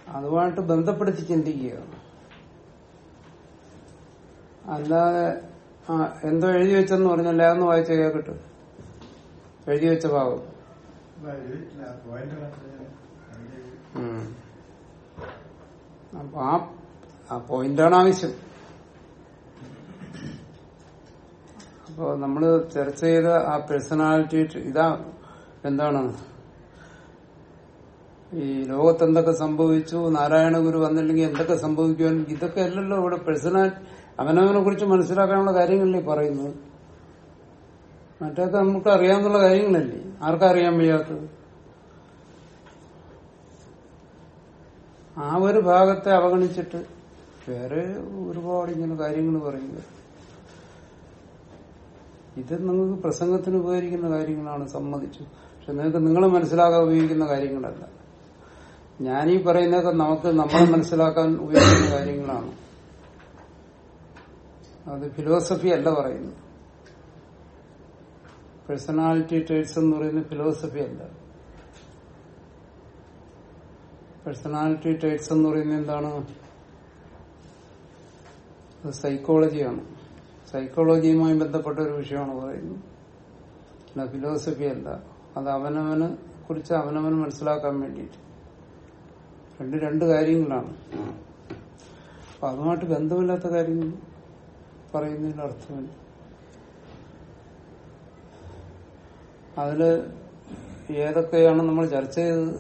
അതുമായിട്ട് ബന്ധപ്പെടുത്തി ചിന്തിക്കുക അല്ലാതെ ആ എന്തോ എഴുതി വെച്ചെന്ന് പറഞ്ഞല്ലേ അതൊന്ന് വായിച്ച കേൾക്കട്ടെ എഴുതി വെച്ച ഭാഗം ഉം. അപ്പൊ ആ ആ പോയിന്റാണ് ആവശ്യം അപ്പൊ നമ്മള് ചർച്ച ചെയ്ത ആ പേഴ്സണാലിറ്റി ഇതാ എന്താണ് ഈ ലോകത്ത് എന്തൊക്കെ സംഭവിച്ചു നാരായണ ഗുരു വന്നില്ലെങ്കിൽ എന്തൊക്കെ സംഭവിക്കുവാൻ ഇതൊക്കെ അല്ലല്ലോ ഇവിടെ പേഴ്സണാലിറ്റി അവനവനെ കുറിച്ച് മനസ്സിലാക്കാനുള്ള കാര്യങ്ങളല്ലേ പറയുന്നത് മറ്റൊക്കെ നമുക്ക് അറിയാവുന്ന കാര്യങ്ങളല്ലേ ആർക്കറിയാൻ വയ്യാത്തത് ആ ഒരു ഭാഗത്തെ അവഗണിച്ചിട്ട് വേറെ ഒരുപാട് ഇങ്ങനെ കാര്യങ്ങൾ പറയുക ഇത് നിങ്ങൾക്ക് പ്രസംഗത്തിന് ഉപകരിക്കുന്ന കാര്യങ്ങളാണ് സമ്മതിച്ചു പക്ഷെ നിങ്ങൾക്ക് നിങ്ങൾ മനസ്സിലാക്കാൻ ഉപയോഗിക്കുന്ന കാര്യങ്ങളല്ല ഞാനീ പറയുന്നതൊക്കെ നമുക്ക് നമ്മളെ മനസ്സിലാക്കാൻ ഉപയോഗിക്കുന്ന കാര്യങ്ങളാണ് അത് ഫിലോസഫി അല്ല പറയുന്നത് പേഴ്സണാലിറ്റി ട്രേഡ്സ് എന്ന് പറയുന്നത് ഫിലോസഫി അല്ല പേഴ്സണാലിറ്റി ട്രേഡ്സ് എന്ന് പറയുന്നത് എന്താണ് അത് സൈക്കോളജിയാണ് സൈക്കോളജിയുമായി ബന്ധപ്പെട്ട ഒരു വിഷയമാണ് പറയുന്നത് അല്ല ഫിലോസഫി അല്ല അത് അവനവന് കുറിച്ച് അവനവന് മനസ്സിലാക്കാൻ വേണ്ടിയിട്ട് രണ്ട് രണ്ട് കാര്യങ്ങളാണ് അപ്പൊ അതുമായിട്ട് ബന്ധമില്ലാത്ത കാര്യങ്ങൾ പറയുന്നതിൽ അർത്ഥമില്ല അതില് ഏതൊക്കെയാണ് നമ്മൾ ചർച്ച ചെയ്തത്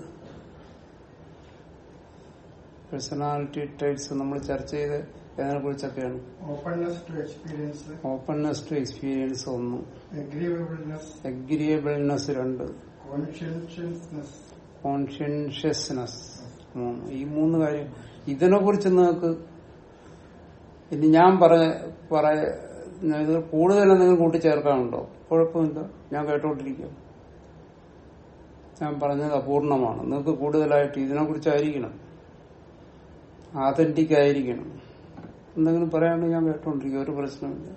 പേഴ്സണാലിറ്റി ടൈപ്സ് നമ്മൾ ചർച്ച ചെയ്ത് ഏതിനെ കുറിച്ചൊക്കെയാണ് openness to experience openness to experience ഒന്ന് അഗ്രീവബിൾനെസ് അഗ്രിയബിൾനെസ് രണ്ട് കോൺഷ്യൻഷ്യസ്നെസ് കോൺഷ്യൻഷ്യസ്നെസ് മൂന്ന് ഈ മൂന്ന് കാര്യം ഇതിനെ കുറിച്ച് നിങ്ങൾക്ക് ഇനി ഞാൻ പറഞ്ഞ പറയ ഇത് കൂടുതൽ എന്തെങ്കിലും കൂട്ടിച്ചേർക്കാനുണ്ടോ കുഴപ്പമില്ല ഞാൻ കേട്ടോണ്ടിരിക്കും ഞാൻ പറഞ്ഞത് അപൂർണമാണ് നിങ്ങൾക്ക് കൂടുതലായിട്ട് ഇതിനെ കുറിച്ചായിരിക്കണം ആതന്റിക് ആയിരിക്കണം എന്തെങ്കിലും പറയാണ്ട് ഞാൻ കേട്ടോണ്ടിരിക്കും ഒരു പ്രശ്നമില്ല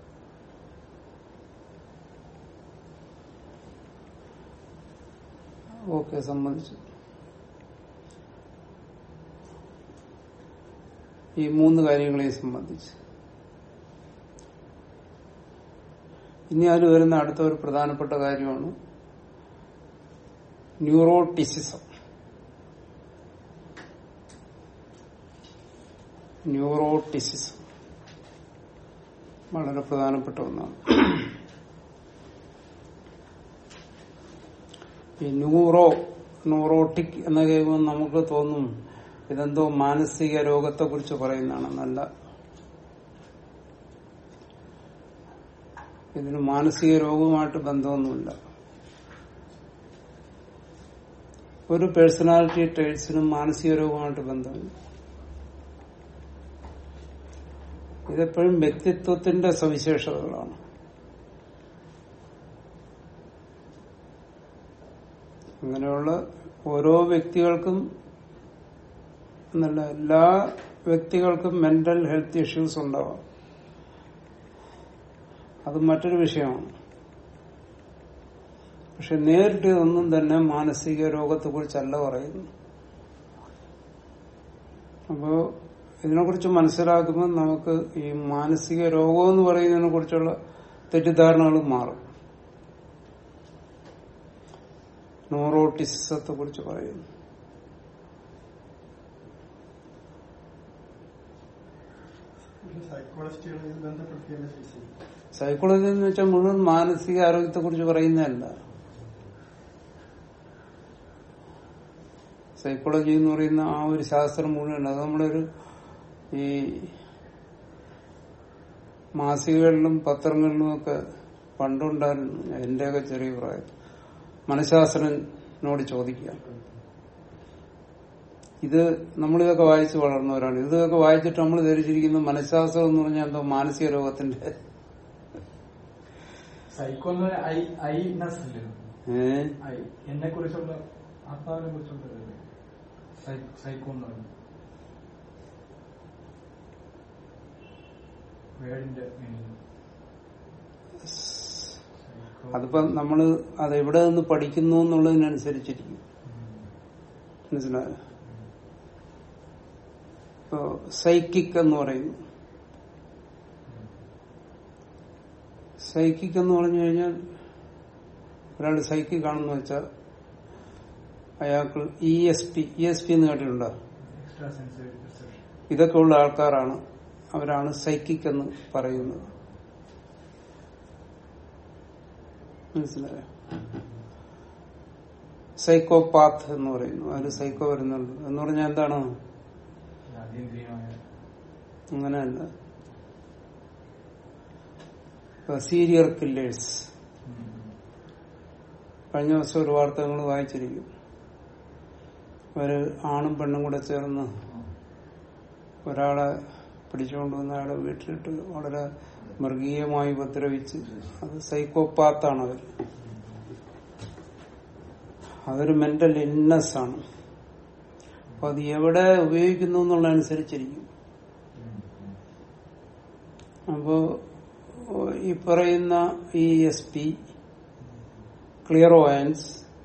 ഓക്കെ സമ്മതിച്ചു ഈ മൂന്ന് കാര്യങ്ങളെയും സംബന്ധിച്ച് ഇനി അതിൽ വരുന്ന അടുത്ത ഒരു പ്രധാനപ്പെട്ട കാര്യമാണ് ന്യൂറോട്ടിസിസം ന്യൂറോട്ടിസിസം വളരെ പ്രധാനപ്പെട്ട ഒന്നാണ് ഈ ന്യൂറോ ന്യൂറോട്ടിക് എന്ന് കേൾക്കുമ്പോൾ നമുക്ക് തോന്നും ഇതെന്തോ മാനസിക രോഗത്തെ കുറിച്ച് പറയുന്നതാണെന്നല്ല ഇതിന് മാനസിക രോഗവുമായിട്ട് ബന്ധമൊന്നുമില്ല ഒരു പേഴ്സണാലിറ്റി ട്രേഡ്സിനും മാനസിക രോഗവുമായിട്ട് ബന്ധമില്ല ഇതെപ്പോഴും വ്യക്തിത്വത്തിന്റെ സവിശേഷതകളാണ് അങ്ങനെയുള്ള ഓരോ വ്യക്തികൾക്കും എന്നല്ല എല്ലാ വ്യക്തികൾക്കും മെന്റൽ ഹെൽത്ത് ഇഷ്യൂസ് ഉണ്ടാവാം അത് മറ്റൊരു വിഷയമാണ് പക്ഷെ നേരിട്ട് ഇതൊന്നും തന്നെ മാനസിക രോഗത്തെ കുറിച്ചല്ല പറയുന്നു അപ്പോ ഇതിനെക്കുറിച്ച് മനസ്സിലാക്കുമ്പോൾ നമുക്ക് ഈ മാനസിക രോഗം എന്ന് പറയുന്നതിനെ കുറിച്ചുള്ള തെറ്റിദ്ധാരണകൾ മാറും ന്യൂറോട്ടിസത്തെ കുറിച്ച് പറയുന്നു സൈക്കോളജിസ്റ്റുകൾ ഇത് ബന്ധപ്പെടുത്തിയല്ല ചേച്ചി സൈക്കോളജി എന്ന് വെച്ചാൽ മുഴുവൻ മാനസിക ആരോഗ്യത്തെ കുറിച്ച് പറയുന്നതല്ല സൈക്കോളജി എന്ന് പറയുന്ന ആ ഒരു ശാസ്ത്രം മുഴുവൻ അത് നമ്മളൊരു ഈ മാസികകളിലും പത്രങ്ങളിലും ഒക്കെ പണ്ടുണ്ടായിരുന്നു എന്റെയൊക്കെ ചെറിയ പ്രായത്തിൽ മനഃശാസ്ത്രനോട് ചോദിക്കുക ഇത് നമ്മളിതൊക്കെ വായിച്ച് വളർന്നവരാണ് ഇതൊക്കെ വായിച്ചിട്ട് നമ്മൾ ധരിച്ചിരിക്കുന്ന മനഃശാസ്ത്രം എന്ന് പറഞ്ഞാൽ എന്തോ മാനസിക രോഗത്തിന്റെ സൈക്കോ എന്ന് പറഞ്ഞാൽ ഐ ഐനസ് അല്ലേ ഏഹ് ഐ എന്നെ കുറിച്ചുള്ള ആത്മാവിനെ കുറിച്ചുള്ള ഇതല്ലേ? സൈ- സൈക്കോ എന്ന് പറയുന്നത് വേർഡിന്റെ മീനിങ് സൈക്കോ അതിപ്പം നമ്മള് അത് എവിടെ നിന്ന് പഠിക്കുന്നു എന്നുള്ളതിനനുസരിച്ചിരിക്കും മനസ്സിലായോ ഇപ്പോ സൈക്കിക് എന്ന് പറയുന്നു സൈക്കിക് എന്ന് പറഞ്ഞു കഴിഞ്ഞാൽ ഒരാൾ സൈക്കിക് ആണെന്ന് വെച്ചാൽ അയാൾക്ക് E S P E S P എന്ന് കേട്ടിട്ടുണ്ടോ എക്സ്ട്രാ സെൻസറി പെർസെപ്ഷൻ ഇതൊക്കെ ഉള്ള ആൾക്കാരാണ് അവരാണ് സൈക്കിക് എന്ന് പറയുന്നത് മനസ്സിലായോ സൈക്കോപാത്ത് എന്ന് പറയുന്നു അതിൽ സൈക്കോ വരുന്നുണ്ട് എന്ന് പറഞ്ഞാൽ എന്താണ് അതീന്ദ്രിയമായ അങ്ങനെയല്ല സീരിയർ കില്ലേഴ്സ് കഴിഞ്ഞ ദിവസം ഒരു വാർത്ത നിങ്ങൾ വായിച്ചിരിക്കും ഒരു ആണും പെണ്ണും കൂടെ ചേർന്ന് ഒരാളെ പിടിച്ചുകൊണ്ടുവന്ന് അയാളെ വീട്ടിലിട്ട് വളരെ മൃഗീയമായി ഉപദ്രവിച്ച് അത് സൈക്കോപാത്താണ് അവർ അതൊരു മെന്റൽ ഇൽനെസ് ആണ് അപ്പൊ അത് എവിടെ ഉപയോഗിക്കുന്നു എന്നുള്ളതനുസരിച്ചിരിക്കും അപ്പോ ഈ പറയുന്ന E S P clairvoyance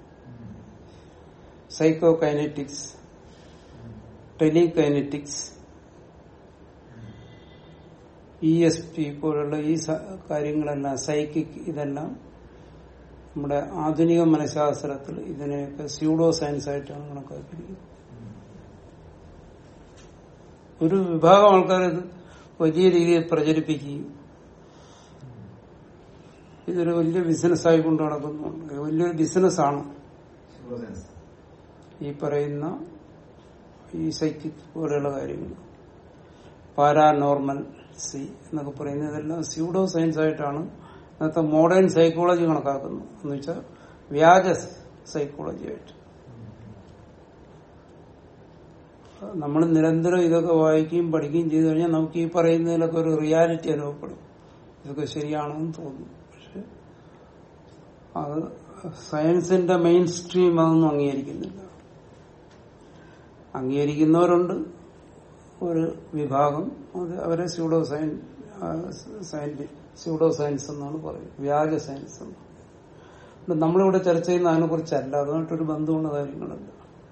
psycho kinetics telekinetics E S P പോലുള്ള ഈ സ- കാര്യങ്ങളെല്ലാം സൈക്കിക് ഇതെല്ലാം നമ്മുടെ ആധുനിക മനഃശാസ്ത്രത്തിൽ ഇതിനെയൊക്കെ സ്യൂഡോ സയൻസ് ആയിട്ടാണ് കണക്കാക്കിയിരിക്കുന്നത് ഒരു വിഭാഗം ആൾക്കാർ ഇത് വലിയ രീതിയിൽ പ്രചരിപ്പിക്കുകയും ഇതൊരു വലിയ ബിസിനസ്സായി കൊണ്ട് നടക്കുന്നുണ്ട് ഇത് വലിയൊരു ബിസിനസ്സാണ് ഈ പറയുന്ന ഈ സൈക്കിക് പോലെയുള്ള കാര്യങ്ങൾ പാരാനോർമൽ സി എന്നൊക്കെ പറയുന്നത് ഇതെല്ലാം സ്യൂഡോ സയൻസ് ആയിട്ടാണ് ഇന്നത്തെ മോഡേൺ സൈക്കോളജി കണക്കാക്കുന്നത് എന്ന് വെച്ചാൽ വ്യാജ സൈക്കോളജി ആയിട്ട് നമ്മൾ നിരന്തരം ഇതൊക്കെ വായിക്കുകയും പഠിക്കുകയും ചെയ്തു കഴിഞ്ഞാൽ നമുക്ക് ഈ പറയുന്നതിലൊക്കെ ഒരു റിയാലിറ്റി അനുഭവപ്പെടും ഇതൊക്കെ ശരിയാണെന്ന് തോന്നും പക്ഷെ അത് സയൻസിന്റെ മെയിൻ സ്ട്രീം അതൊന്നും അംഗീകരിക്കുന്നില്ല അംഗീകരിക്കുന്നവരുണ്ട് ഒരു വിഭാഗം അത് അവരെ pseudo science science pseudo science എന്നാണ് പറയുന്നത് വ്യാജ സയൻസ് എന്ന് അതുകൊണ്ട് നമ്മളിവിടെ ചർച്ച ചെയ്യുന്ന അതിനെ കുറിച്ചല്ല അതുമായിട്ടൊരു ബന്ധമുള്ള കാര്യങ്ങളല്ല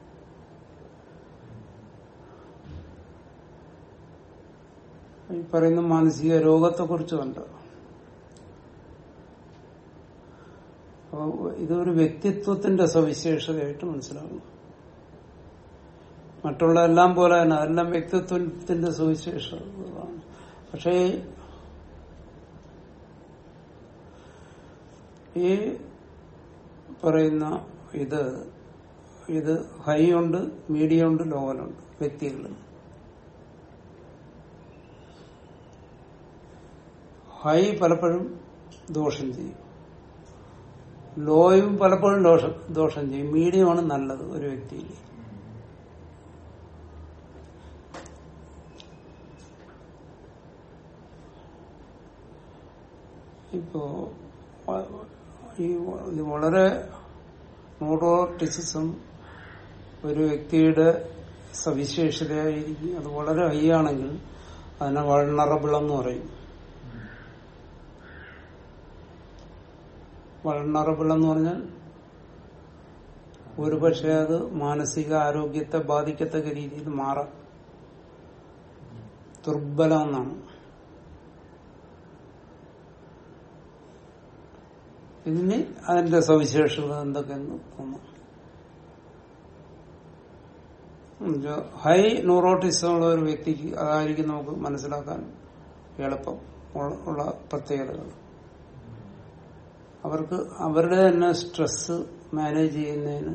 ഈ പറയുന്ന മാനസിക രോഗത്തെ കുറിച്ച് കണ്ട അപ്പൊ ഇതൊരു വ്യക്തിത്വത്തിന്റെ സവിശേഷതയായിട്ട് മനസ്സിലാകുന്നു മറ്റുള്ള എല്ലാം പോലെ തന്നെ അതെല്ലാം വ്യക്തിത്വത്തിന്റെ സവിശേഷതകളാണ് പക്ഷേ ഈ പറയുന്ന ഇത് ഇത് ഹൈ ഉണ്ട് മീഡിയം ഉണ്ട് ലോവലുണ്ട് വ്യക്തികളിൽ ഹൈ പലപ്പോഴും ദോഷം ചെയ്യും ലോയും പലപ്പോഴും ദോഷം ദോഷം ചെയ്യും മീഡിയമാണ് നല്ലത് ഒരു വ്യക്തിയിൽ ഇപ്പോ വ- ഈ വ- ഇത് വളരെ മോട്ടോർട്ടിസിസം ഒരു വ്യക്തിയുടെ സവിശേഷതയായിരിക്കും അത് വളരെ ഹൈ ആണെങ്കിൽ അതിനെ വൾണറബിൾ എന്ന് പറയും വൾണറബിൾ എന്ന് പറഞ്ഞാൽ ഒരുപക്ഷെ അത് മാനസിക ആരോഗ്യത്തെ ബാധിക്കത്തക്ക രീതിയിൽ മാറാം ദുർബലം എന്നാണ് ഇതിന് അതിന്റെ സവിശേഷത എന്തൊക്കെയെന്ന് തോന്നുന്നു എന്നുവെച്ചാ ഹൈ ന്യൂറോട്ടിസം ഉള്ള ഒരു വ്യക്തിക്ക് അതായിരിക്കും നമുക്ക് മനസ്സിലാക്കാൻ എളുപ്പം ഉള്ള- ഉള്ള പ്രത്യേകതകൾ അവർക്ക് അവരുടെ തന്നെ സ്ട്രെസ് മാനേജ് ചെയ്യുന്നതിന്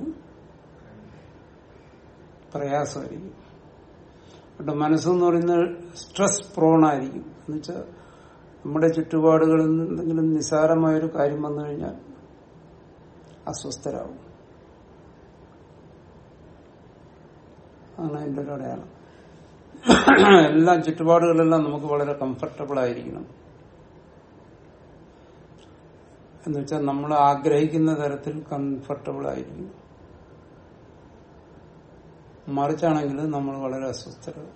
പ്രയാസമായിരിക്കും അവരുടെ മനസ്സെന്ന് പറയുന്നത് സ്ട്രെസ് പ്രോണായിരിക്കും എന്നുവെച്ചാൽ നമ്മുടെ ചുറ്റുപാടുകളിൽ നിന്ന് എന്തെങ്കിലും നിസ്സാരമായൊരു കാര്യം വന്നു കഴിഞ്ഞാൽ അസ്വസ്ഥരാകും അതാണ് അതിന്റെ ഒരു അടയാളം എല്ലാം ചുറ്റുപാടുകളെല്ലാം നമുക്ക് വളരെ കംഫർട്ടബിൾ ആയിരിക്കണം എന്ന് വെച്ചാൽ നമ്മൾ ആഗ്രഹിക്കുന്ന തരത്തിൽ കംഫർട്ടബിൾ ആയിരിക്കും മറിച്ചാണെങ്കിൽ നമ്മൾ വളരെ അസ്വസ്ഥരാകും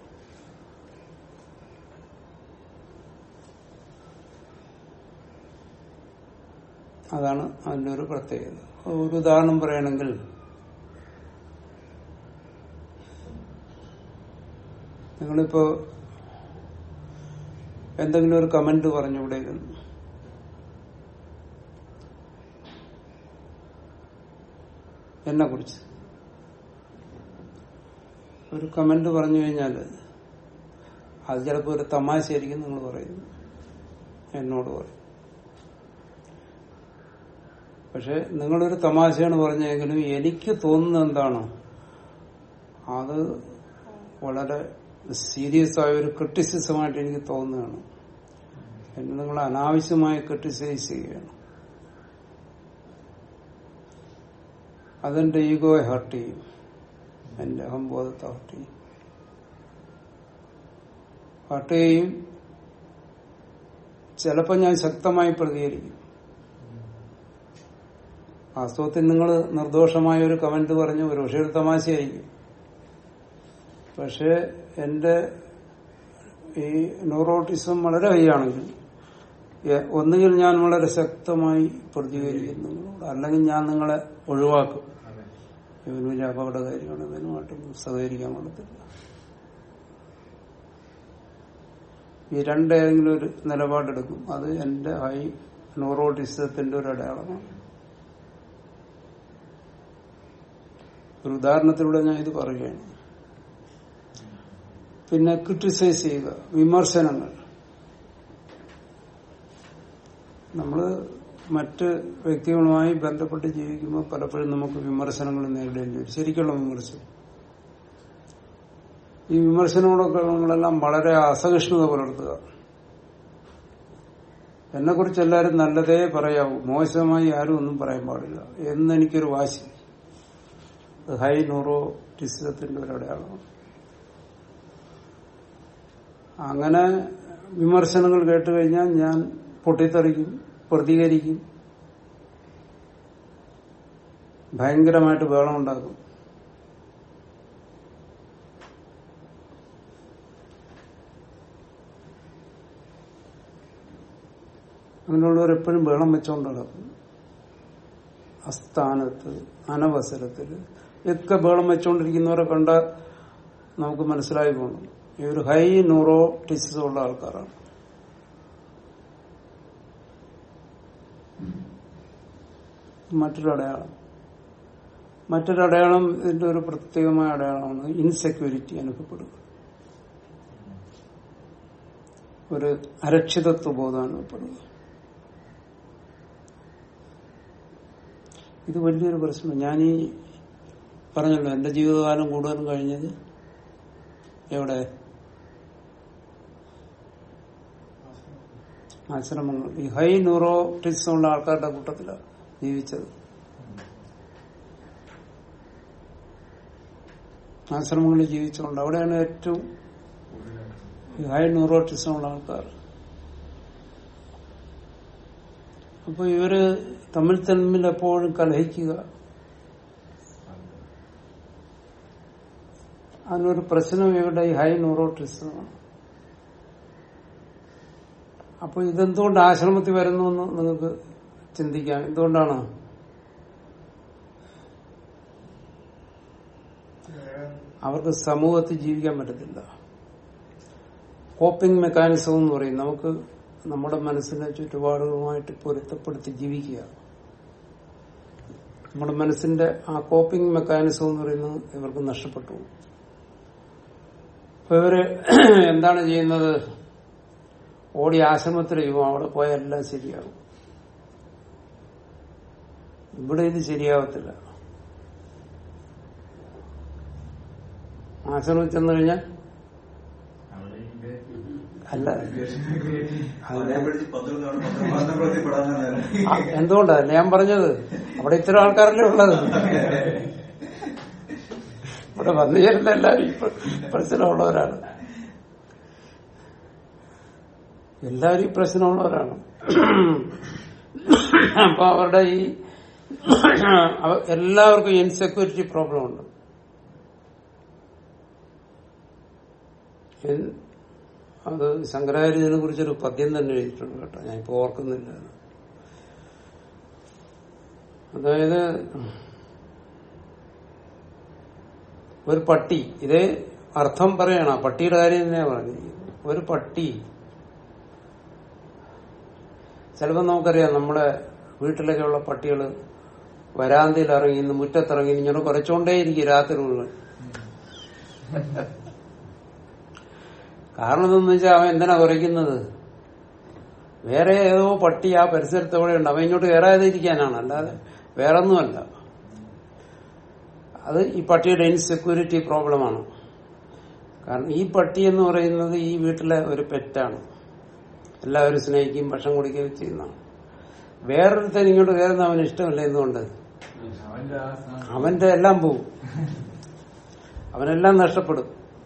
അതാണ് അതിന്റെ ഒരു പ്രത്യേകത ഒരു ഉദാഹരണം പറയുകയാണെങ്കിൽ നിങ്ങളിപ്പോ എന്തെങ്കിലും ഒരു കമന്റ് പറഞ്ഞു ഇവിടെ ഇരുന്നു എന്നെ കുറിച്ച് ഒരു കമന്റ് പറഞ്ഞു കഴിഞ്ഞാൽ അത് ചിലപ്പോൾ ഒരു തമാശയായിരിക്കും നിങ്ങൾ പറയുന്നു എന്നോട് പറയും പക്ഷെ നിങ്ങളൊരു തമാശയാണ് പറഞ്ഞെങ്കിലും എനിക്ക് തോന്നുന്നത് എന്താണോ അത് വളരെ സീരിയസ് ആയ ഒരു ക്രിട്ടിസിസമായിട്ട് എനിക്ക് തോന്നുകയാണ് എന്നെ നിങ്ങൾ അനാവശ്യമായി ക്രിട്ടിസൈസ് ചെയ്യുകയാണ് അതെന്റെ ഈഗോയെ ഹർട്ട് ചെയ്യും എന്റെ അഹംബോധത്തെ ഹർട്ട് ചെയ്യും ഹർട്ട് ചെയ്യും ചിലപ്പോൾ ഞാൻ ശക്തമായി പ്രതികരിക്കും വാസ്തവത്തിൽ നിങ്ങൾ നിർദോഷമായ ഒരു കമന്റ് പറഞ്ഞു ഒരു പക്ഷേ ഒരു തമാശയായിരിക്കും പക്ഷെ എന്റെ ഈ ന്യൂറോട്ടിസം വളരെ ഹൈയാണെങ്കിൽ എ- ഒന്നുകിൽ ഞാൻ വളരെ ശക്തമായി പ്രതികരിക്കും നിങ്ങളോട് അല്ലെങ്കിൽ ഞാൻ നിങ്ങളെ ഒഴിവാക്കും അതെ ഇവന് വലിയ അപകടകാരിയാണ് ഇവനുമായിട്ടൊന്നും സഹകരിക്കാൻ കൊള്ളത്തില്ല ഈ രണ്ടേതെങ്കിലും ഒരു നിലപാടെടുക്കും അത് എന്റെ ഹൈ ന്യൂറോട്ടിസത്തിന്റെ ഒരു അടയാളമാണ് ഒരു ഉദാഹരണത്തിലൂടെ ഞാൻ ഇത് പറയുകയാണ് പിന്നെ ക്രിട്ടിസൈസ് ചെയ്യുക വിമർശനങ്ങൾ നമ്മള് മറ്റ് വ്യക്തികളുമായി ബന്ധപ്പെട്ട് ജീവിക്കുമ്പോൾ പലപ്പോഴും നമുക്ക് വിമർശനങ്ങൾ നേരിടേണ്ടി വരും ശരിക്കുള്ള വിമർശനം ഈ വിമർശനങ്ങളൊക്കെ നമ്മളെല്ലാം വളരെ അസഹിഷ്ണുത പുലർത്തുക എന്നെ കുറിച്ച് എല്ലാവരും നല്ലതേ പറയാവൂ മോശമായി ആരും ഒന്നും പറയാൻ പാടില്ല എന്നെനിക്കൊരു വാശി അത് ഹൈ ന്യൂറോട്ടിസത്തിന്റെ ഒരു അടയാളമാണ് അങ്ങനെ വിമർശനങ്ങൾ കേട്ട് കഴിഞ്ഞാൽ ഞാൻ പൊട്ടിത്തെറിക്കും പ്രതികരിക്കും ഭയങ്കരമായിട്ട് ബഹളമുണ്ടാക്കും അങ്ങനെയുള്ളവർ എപ്പോഴും ബഹളം വെച്ചുകൊണ്ട് നടക്കും അസ്ഥാനത്ത് അനവസരത്തിൽ ഒക്കെ ബഹളം വെച്ചുകൊണ്ടിരിക്കുന്നവരെ കണ്ട നമുക്ക് മനസ്സിലായി പോകണം ഈ ഒരു ഹൈ ന്യൂറോട്ടിസിസ് ഉള്ള ആൾക്കാരാണ് മറ്റൊരു അടയാളം മറ്റൊരു അടയാളം ഇതിന്റെ ഒരു പ്രത്യേകമായ അടയാളമാണ് ഇൻസെക്യൂരിറ്റി അനുഭവപ്പെടുക ഒരു അരക്ഷിതത്വ ബോധം അനുഭവപ്പെടുക ഇത് വലിയൊരു പ്രശ്നം ഞാൻ ഈ പറഞ്ഞല്ലോ എന്റെ ജീവിതകാലം കൂടുതലും കഴിഞ്ഞത് എവിടെ ആശ്രമങ്ങൾ ഈ ഹൈ ന്യൂറോട്ടിസം ഉള്ള ആൾക്കാരുടെ കൂട്ടത്തിലാണ് ജീവിച്ചത് ആശ്രമങ്ങളിൽ ജീവിച്ചുകൊണ്ട് അവിടെയാണ് ഏറ്റവും ഈ ഹൈ ന്യൂറോട്ടിസം ഉള്ള ആൾക്കാർ അപ്പൊ ഇവര് തമ്മിൽ തമ്മിൽ എപ്പോഴും കലഹിക്കുക അതിനൊരു പ്രശ്നം ഇവരുടെ ഈ ഹൈ ന്യൂറോട്ടിസമാണ് അപ്പൊ ഇതെന്തുകൊണ്ട് ആശ്രമത്തിൽ വരുന്നു എന്ന് നിങ്ങൾക്ക് ചിന്തിക്കാം എന്തുകൊണ്ടാണ് അവർക്ക് സമൂഹത്തിൽ ജീവിക്കാൻ പറ്റത്തില്ല കോപ്പിംഗ് മെക്കാനിസം എന്ന് പറയും നമുക്ക് നമ്മുടെ മനസ്സിനെ ചുറ്റുപാടുകളുമായിട്ട് പൊരുത്തപ്പെടുത്തി ജീവിക്കുക നമ്മുടെ മനസ്സിന്റെ ആ കോപ്പിംഗ് മെക്കാനിസം എന്ന് പറയുന്നത് ഇവർക്ക് നഷ്ടപ്പെട്ടു അപ്പൊ ഇവര് എന്താണ് ചെയ്യുന്നത് ഓടി ആശ്രമത്തിൽ പോകും അവിടെ പോയാൽ എല്ലാം ശരിയാകും ഇവിടെ ഇത് ശരിയാവത്തില്ല ആശ്രമത്തിൽ ചെന്ന് കഴിഞ്ഞാൽ അല്ല അവനെ പിടിച്ച് പത്രത്തിൽ അവിടെ പത്രമാധ്യമങ്ങളിൽ പെടാനാണ് ആ, എന്തുകൊണ്ടല്ല ഞാൻ പറഞ്ഞത് അവിടെ ഇത്ര ആൾക്കാരല്ലേ ഉള്ളത് ഇവിടെ വന്നു ചേരുന്ന എല്ലാവരും ഈ പ്ര- പ്രശ്നമുള്ളവരാണ് എല്ലാവരും ഈ പ്രശ്നമുള്ളവരാണ് അപ്പൊ അവരുടെ ഈ അവ- എല്ലാവർക്കും ഇൻസെക്യൂരിറ്റി പ്രോബ്ലം ഉണ്ട് എൻ- അത് ശങ്കരാചാര്യനെ കുറിച്ചൊരു പദ്യം തന്നെ എഴുതിയിട്ടുണ്ട് കേട്ടോ ഞാൻ ഇപ്പൊ ഓർക്കുന്നില്ല അതായത് ഒരു പട്ടി ഇതേ അർത്ഥം പറയണം ആ പട്ടിയുടെ കാര്യം തന്നെയാ പറഞ്ഞു ഒരു പട്ടി ചിലപ്പോൾ നമുക്കറിയാം നമ്മുടെ വീട്ടിലൊക്കെയുള്ള പട്ടികൾ വരാന്തയിൽ ഇറങ്ങി ഇന്ന് മുറ്റത്തിറങ്ങി ഇങ്ങനെ കുറച്ചുകൊണ്ടേയിരിക്കും രാത്രി മുഴുവൻ കാരണം എന്താണെന്ന് വെച്ചാൽ അവൻ എന്തിനാ കുറയ്ക്കുന്നത് വേറെ ഏതോ പട്ടി ആ പരിസരത്ത് എവിടെ ഉണ്ട് അവൻ ഇങ്ങോട്ട് കയറാതെ ഇരിക്കാനാണ് അല്ലാതെ വേറൊന്നുമല്ല അത് ഈ പട്ടിയുടെ ഇൻസെക്യൂരിറ്റി പ്രോബ്ലമാണ് കാരണം ഈ പട്ടി എന്ന് പറയുന്നത് ഈ വീട്ടിലെ ഒരു പെറ്റാണ് എല്ലാവരും സ്നേഹിക്കുകയും ഭക്ഷണം കൊടുക്കുകയും ചെയ്യുന്നതാണ് വേറൊരുത്തൻ ഇങ്ങോട്ട് കയറുന്ന അവന് ഇഷ്ടമല്ല എന്തുകൊണ്ട് അവന്റെ ആ സാ- അവന്റെ എല്ലാം പോവും അവനെല്ലാം നഷ്ടപ്പെടും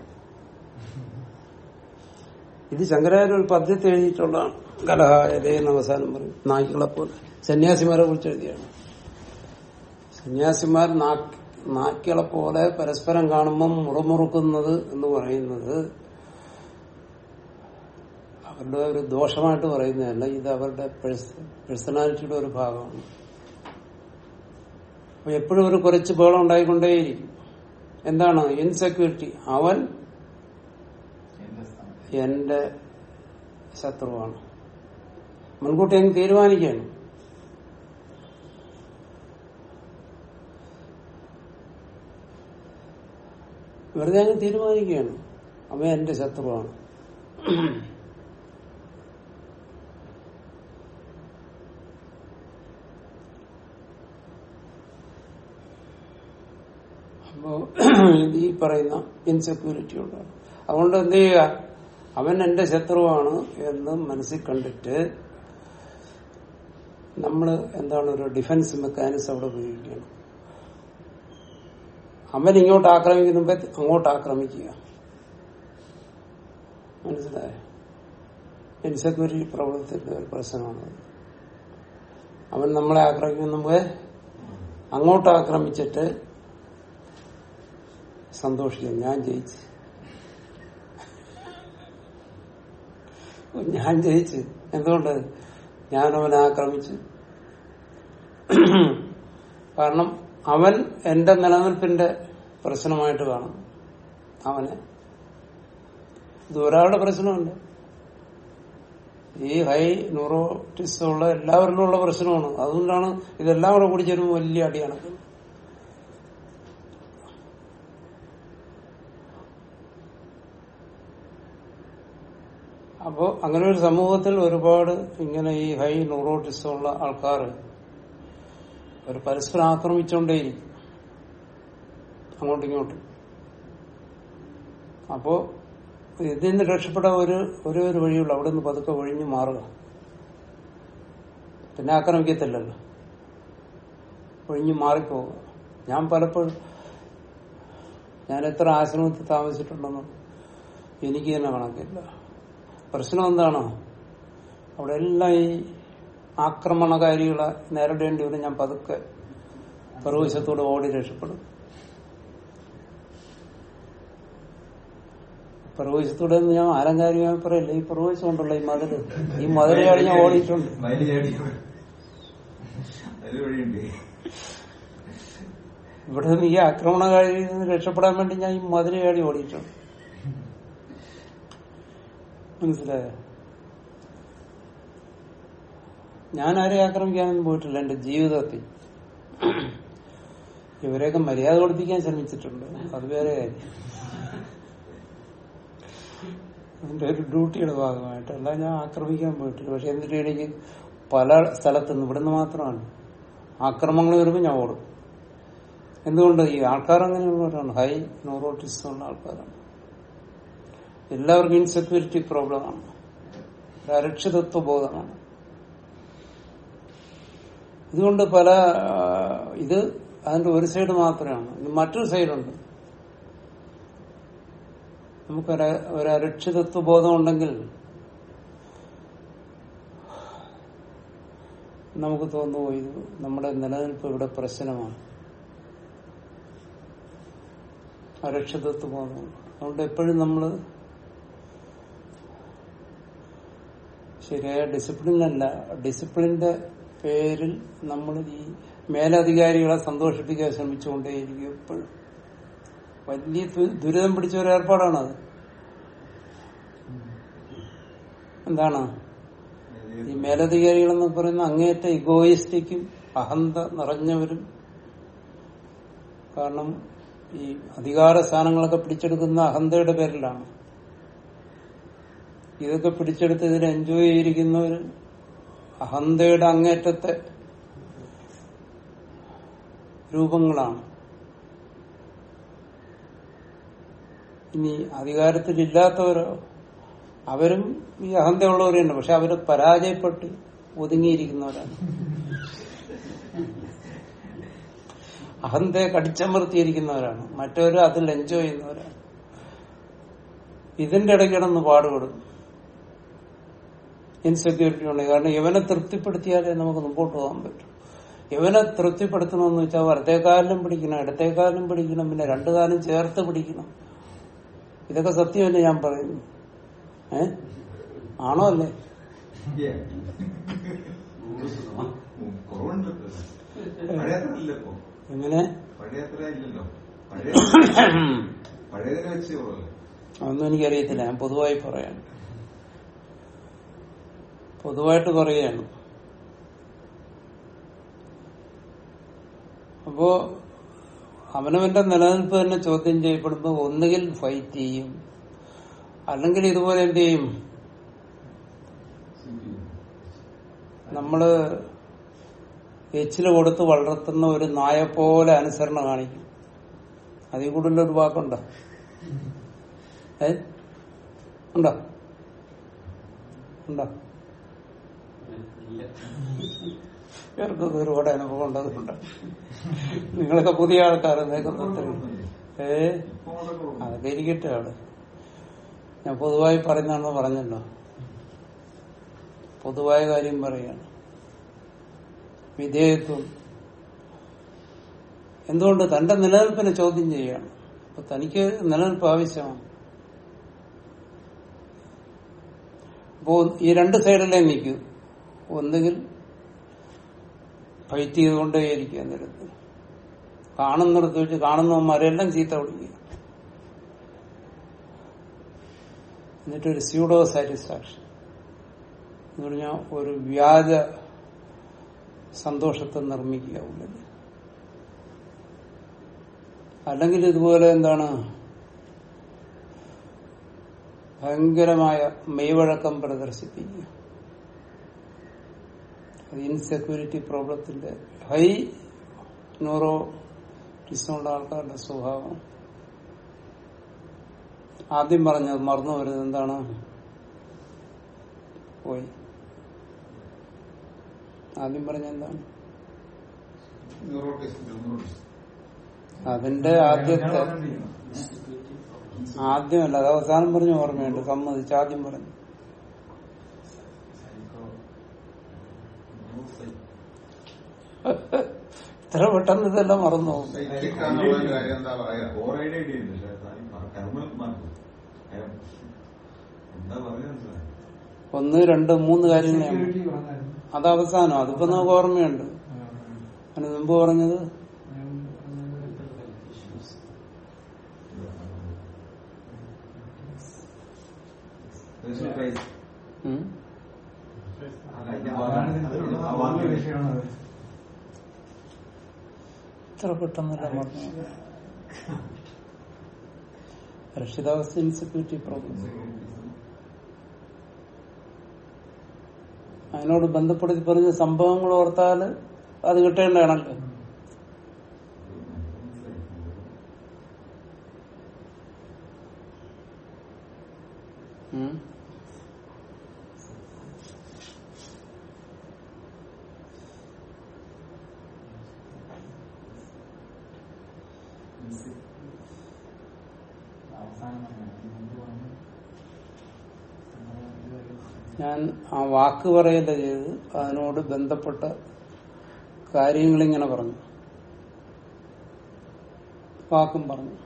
ഇത് ശങ്കരാചാര്യ ഒരു പദ്യത്തെ എഴുതിയിട്ടുള്ളതാണ് കലഹായതയെന്ന് അവസാനം പറയും നായ്ക്കളെ പോലെ സന്യാസിമാരെ കുറിച്ച് എഴുതിയാണ് സന്യാസിമാർ നാക്ക് നായ്ക്കളെ പോലെ പരസ്പരം കാണുമ്പം മുറമുറുക്കുന്നത് എന്ന് പറയുന്നത് അവരുടെ ഒരു ദോഷമായിട്ട് പറയുന്നതല്ല ഇത് അവരുടെ പേഴ്സണാലിറ്റിയുടെ ഒരു ഭാഗമാണ് അപ്പൊ എപ്പോഴും ഒരു കുറച്ച് ബഹളം ഉണ്ടായിക്കൊണ്ടേയിരിക്കും എന്താണ് ഇൻസെക്യൂരിറ്റി അവൻ എന്റെ സ്ഥാനം. എന്റെ ശത്രുവാണ് മുൻകൂട്ടി അങ്ങ് തീരുമാനിക്കുകയാണ് വെറുതെ അങ്ങ് തീരുമാനിക്കുകയാണ് അവൻ എന്റെ ശത്രുവാണ് അപ്പോ ഇത് ഈ പറയുന്ന ഇൻസെക്യൂരിറ്റി ഉണ്ടാകും അതുകൊണ്ട് എന്ത് ചെയ്യുക അവൻ എന്റെ ശത്രുവാണ് എന്ന് മനസ്സിൽ കണ്ടിട്ട് നമ്മൾ എന്താണ് ഒരു ഡിഫൻസ് മെക്കാനിസം അവിടെ ഉപയോഗിക്കണം അവൻ ഇങ്ങോട്ട് ആക്രമിക്കുന്ന മുമ്പേ അങ്ങോട്ട് ആക്രമിക്കുക മനസ്സിലായോ ഇൻസെക്യൂരിറ്റി പ്രവർത്തനത്തിന്റെ ഒരു പ്രശ്നമാണ് അവൻ നമ്മളെ ആക്രമിക്കുന്ന മുമ്പേ അങ്ങോട്ട് ആക്രമിച്ചിട്ട് സന്തോഷിക്കും ഞാൻ ജയിച്ചു ഞാൻ ജയിച്ചു എന്തുകൊണ്ട് ഞാൻ അവനെ ആക്രമിച്ചു കാരണം അവൻ എന്റെ നിലനിൽപ്പിന്റെ പ്രശ്നമായിട്ട് കാണും അവനെ ഇത് ഒരാളുടെ പ്രശ്നമല്ല ഈ ഹൈ ന്യൂറോട്ടിസം ഉള്ള എല്ലാവരിലും ഉള്ള പ്രശ്നമാണ് അതുകൊണ്ടാണ് ഇതെല്ലാം കൂടെ കൂടി ചേരുമ്പോൾ വലിയ അടി നടക്കുന്നത് അപ്പോ അങ്ങനെ ഒരു സമൂഹത്തിൽ ഒരുപാട് ഇങ്ങനെ ഈ ഹൈ ന്യൂറോട്ടിസം ഉള്ള ആൾക്കാർ ഒരു പരസ്പരം ആക്രമിച്ചുകൊണ്ടേയിരിക്കും അങ്ങോട്ടും ഇങ്ങോട്ടും അപ്പോ ഇതിൽ നിന്ന് രക്ഷപ്പെടാൻ ഒരു ഒരേ ഒരു വഴിയുള്ളൂ അവിടെ നിന്ന് പതുക്കെ ഒഴിഞ്ഞു മാറുക പിന്നെ ആക്രമിക്കത്തില്ലല്ലോ ഒഴിഞ്ഞു മാറിപ്പോവുക ഞാൻ പലപ്പോഴും ഞാൻ എത്ര ആശ്രമത്തിൽ താമസിച്ചിട്ടുണ്ടെന്നോ എനിക്ക് തന്നെ കണക്കില്ല പ്രശ്നം എന്താണ് അവിടെ എല്ലാം ഈ ആക്രമണകാരികളെ നേരിടേണ്ടി വരും ഞാൻ പതുക്കെ പ്രവേശത്തോടെ ഓടി രക്ഷപ്പെടും പ്രവേശത്തോടെ എന്ന് ഞാൻ ആലങ്കാരികമായി പറയില്ല ഈ പ്രവേശം ഉണ്ടല്ലോ ഈ മതില് ഈ മതിലയാളി ഞാൻ ഓടിയിട്ടുണ്ട് മയില് ചാടി അതിൽ വഴിയുണ്ട് ഇവിടെ നിന്ന് ഈ ആക്രമണകാരിയിൽ നിന്ന് രക്ഷപ്പെടാൻ വേണ്ടി ഞാൻ ഈ മതിലയാടി ഓടിയിട്ടുണ്ട് മനസ്സിലായോ ഞാൻ ആരെ ആക്രമിക്കാനൊന്നും പോയിട്ടില്ല എന്റെ ജീവിതത്തിൽ ഇവരെയൊക്കെ മര്യാദ കൊടുപ്പിക്കാൻ ശ്രമിച്ചിട്ടുണ്ട് അത് വേറെ കാര്യം അതിന്റെ ഒരു ഡ്യൂട്ടിയുടെ ഭാഗമായിട്ട് അല്ല ഞാൻ ആക്രമിക്കാൻ പോയിട്ടില്ല പക്ഷെ എന്നിട്ട് എനിക്ക് പല സ്ഥലത്തുനിന്ന് ഇവിടുന്ന് മാത്രമാണ് ആക്രമണങ്ങൾ വരുമ്പോൾ ഞാൻ ഓടും എന്തുകൊണ്ട് ഈ ആൾക്കാർ അങ്ങനെയുള്ളവരാണ് ഹൈ ന്യൂറോട്ടിസം ഉള്ള ആൾക്കാരാണ് എല്ലാവർക്കും ഇൻസെക്യൂരിറ്റി പ്രോബ്ലമാണ് ഒരു അരക്ഷിതത്വ ബോധമാണ് ഇതുകൊണ്ട് പല ആ, ഇത് അതിന്റെ ഒരു സൈഡ് മാത്രമാണ് ഇനി മറ്റൊരു സൈഡുണ്ട് നമുക്കൊരു ഒരു അരക്ഷിതത്വ ബോധം ഉണ്ടെങ്കിൽ നമുക്ക് തോന്നുന്നു ഇത് നമ്മുടെ നിലനിൽപ്പ് ഇവിടെ പ്രശ്നമാണ് അരക്ഷിതത്വ ബോധം അതുകൊണ്ട് എപ്പോഴും നമ്മൾ ശരിയായ ഡിസിപ്ലിൻ അല്ല ഡിസിപ്ലിന്റെ പേരിൽ നമ്മൾ ഈ മേലധികാരികളെ സന്തോഷിപ്പിക്കാൻ ശ്രമിച്ചുകൊണ്ടേയിരിക്കും എപ്പോഴും വലിയ ദു- ദുരിതം പിടിച്ച ഒരു ഏർപ്പാടാണത് എന്താണ് ഈ മേലധികാരികളെന്ന് പറയുന്ന അങ്ങേയറ്റ ഇഗോയിസ്റ്റിക്കും അഹന്ത നിറഞ്ഞവരും കാരണം ഈ അധികാര സ്ഥാനങ്ങളൊക്കെ പിടിച്ചെടുക്കുന്ന അഹന്തയുടെ പേരിലാണ് ഇതൊക്കെ പിടിച്ചെടുത്ത് ഇതിനെ എൻജോയ് ചെയ്തിരിക്കുന്നവർ അഹന്തയുടെ അങ്ങേറ്റത്തെ രൂപങ്ങളാണ് ഇനി അധികാരത്തിലില്ലാത്തവരോ അവരും ഈ അഹന്തയുള്ളവർ തന്നെ പക്ഷെ അവര് പരാജയപ്പെട്ട് ഒതുങ്ങിയിരിക്കുന്നവരാണ് അഹന്തയെ കടിച്ചമർത്തിയിരിക്കുന്നവരാണ് മറ്റവര് അതിൽ എൻജോയ് ചെയ്യുന്നവരാണ് ഇതിന്റെ ഇടയ്ക്കിടന്ന് പാടുപെടും ഇൻസെക്യൂരിറ്റി ഉണ്ട് കാരണം ഇവനെ തൃപ്തിപ്പെടുത്തിയാലേ നമുക്ക് മുമ്പോട്ട് പോകാൻ പറ്റും ഇവനെ തൃപ്തിപ്പെടുത്തണമെന്ന് വെച്ചാൽ വലത്തേക്കാലിലും പിടിക്കണം ഇടത്തേക്കാലിലും പിടിക്കണം പിന്നെ രണ്ടു കാലം ചേർത്ത് പിടിക്കണം ഇതൊക്കെ സത്യമല്ലേ ഞാൻ പറയുന്നു ഏ ആണോ അല്ലേ കുറവുണ്ട് പഴയ അത്ര ഇല്ല ഇപ്പൊ എങ്ങനെ പഴയ അത്ര ഇല്ലല്ലോ പഴയ പഴയതിനെ വെച്ച് കുറവല്ലേ അതൊന്നും എനിക്കറിയത്തില്ല ഞാൻ പൊതുവായി പറയാണ് പൊതുവായിട്ട് പറയുകയാണ് അപ്പോ അവനവന്റെ നിലനിൽപ്പ് തന്നെ ചോദ്യം ചെയ്യപ്പെടുമ്പോൾ ഒന്നുകിൽ ഫൈറ്റ് ചെയ്യും അല്ലെങ്കിൽ ഇതുപോലെ എന്ത് ചെയ്യും നമ്മള് എച്ചില് കൊടുത്ത് വളർത്തുന്ന ഒരു നായ പോലെ അനുസരണ കാണിക്കും അതിൽ കൂടുതലൊരു വാക്കുണ്ടോ ഏ ഉണ്ടോ ഉണ്ടോ ഇവർക്കൊക്കെ ഒരുപാട് അനുഭവം ഉണ്ടതുകൊണ്ട് നിങ്ങളൊക്കെ പുതിയ ആൾക്കാർ ഏ ഇപ്പൊ വളരെ കുറവുണ്ട്. അതൊക്കെ ഇരിക്കട്ടെ ആള് ഞാൻ പൊതുവായി പറയുന്നതാണെന്ന് പറഞ്ഞല്ലോ പൊതുവായ കാര്യം പറയാണ് വിധേയത്വം എന്തുകൊണ്ട് തന്റെ നിലനിൽപ്പിനെ ചോദ്യം ചെയ്യുകയാണ് അപ്പൊ തനിക്ക് നിലനിൽപ്പ് ആവശ്യമാണ് അപ്പോ ഈ രണ്ട് സൈഡിലേ നിൽക്കൂ ഒന്നുകിൽ ഫൈറ്റ് ചെയ്തുകൊണ്ടേയിരിക്കുക എന്നിടത്ത് കാണുന്നിടത്ത് വെച്ച് കാണുന്നവന്മാരെല്ലാം ചീത്ത വിളിക്കുക എന്നിട്ടൊരു സ്യൂഡോ സാറ്റിസ്ഫാക്ഷൻ എന്ന് പറഞ്ഞാൽ ഒരു വ്യാജ സന്തോഷത്തെ നിർമ്മിക്കുക ഉള്ളിൽ അല്ലെങ്കിൽ ഇതുപോലെ എന്താണ് ഭയങ്കരമായ മെയ്വഴക്കം പ്രദർശിപ്പിക്കുക അത് ഇൻസെക്യൂരിറ്റി പ്രോബ്ലത്തിന്റെ ഹൈ ന്യൂറോ ടിസ്മുള്ള ആൾക്കാരുടെ സ്വഭാവം ആദ്യം പറഞ്ഞത് മറന്നു വരുന്നത് എന്താണ് പോയി ആദ്യം പറഞ്ഞ എന്താണ് ന്യൂറോട്ടിസം, ന്യൂറോട്ടിസം. അതിന്റെ ആദ്യത്തെ ആദ്യമല്ല അത് അവസാനം പറഞ്ഞ ഓർമ്മയുണ്ട് സമ്മതിച്ച് ആദ്യം പറഞ്ഞു ഇത്ര പെട്ടെന്ന് ഇതെല്ലാം മറന്നു പോകും സൈക്കിക് ആണെന്നുള്ള ഒരു കാര്യം എന്താ പറയാ ഓർ ഐഡിയ ഇടിയുണ്ട് പക്ഷെ താനും കർമ്മ മാർക്കും അയാൾ എന്താ പറയുക മനസ്സിലായി ഒന്ന് രണ്ട് മൂന്ന് കാര്യങ്ങളാണ് സെക്യൂരിറ്റി പറഞ്ഞായിരുന്നു അത് അവസാനം അതിപ്പോ നമുക്ക് ഓർമ്മയുണ്ട് അതിന് മുമ്പ് പറഞ്ഞത് ഉം. അതാണ് ഇതിന്റെ ആ വാക്യം. വിഷയമാണ് ഇത്ര പെട്ടെന്നല്ല മറന്നു രക്ഷിതാവസ്ഥ ഇൻസെക്യൂരിറ്റി പ്രോബ്ലം അതിനോട് ബന്ധപ്പെടുത്തി പറഞ്ഞ സംഭവങ്ങൾ ഓർത്താൽ അത് കിട്ടേണ്ടതാണല്ലോ ഉം. ഞാൻ ആ വാക്ക് പറയല്ല ചെയ്ത് അതിനോട് ബന്ധപ്പെട്ട കാര്യങ്ങളിങ്ങനെ പറഞ്ഞു വാക്കും പറഞ്ഞു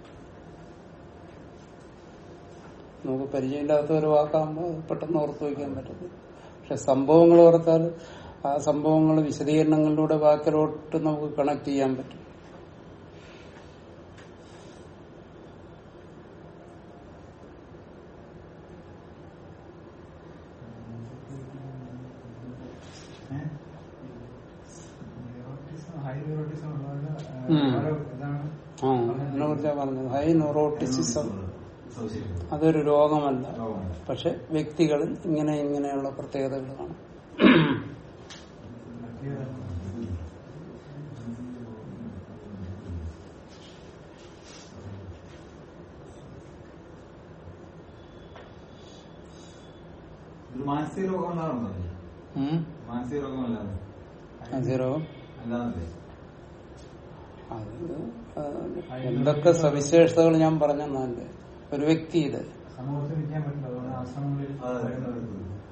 നമുക്ക് പരിചയമില്ലാത്ത ഒരു വാക്കാകുമ്പോൾ അത് പെട്ടെന്ന് ഓർത്തു വയ്ക്കാൻ പറ്റും പക്ഷെ സംഭവങ്ങൾ ഓർത്താൽ ആ സംഭവങ്ങൾ വിശദീകരണങ്ങളിലൂടെ വാക്കിലോട്ട് നമുക്ക് കണക്ട് ചെയ്യാൻ പറ്റും കുറിച്ചാണ് പറഞ്ഞത് ഹൈ ന്യൂറോട്ടിസിസം സവിശേഷത അതൊരു രോഗമല്ല രോഗമാണ്. പക്ഷെ വ്യക്തികളിൽ ഇങ്ങനെ ഇങ്ങനെയുള്ള പ്രത്യേകതകൾ കാണും ഇത് മാനസിക രോഗമല്ലാതെ ഉം. മാനസിക രോഗമല്ലാതെ മാനസിക രോഗം അല്ലാതെ അത് ആ, എന്തൊക്കെ സവിശേഷതകൾ ഞാൻ പറഞ്ഞെന്നല്ലേ ഒരു വ്യക്തി ഇത് സമൂഹത്തിൽ നിൽക്കാൻ പറ്റില്ല അതുകൊണ്ട് ആശ്രമങ്ങളിൽ അതെ. വരുന്നത്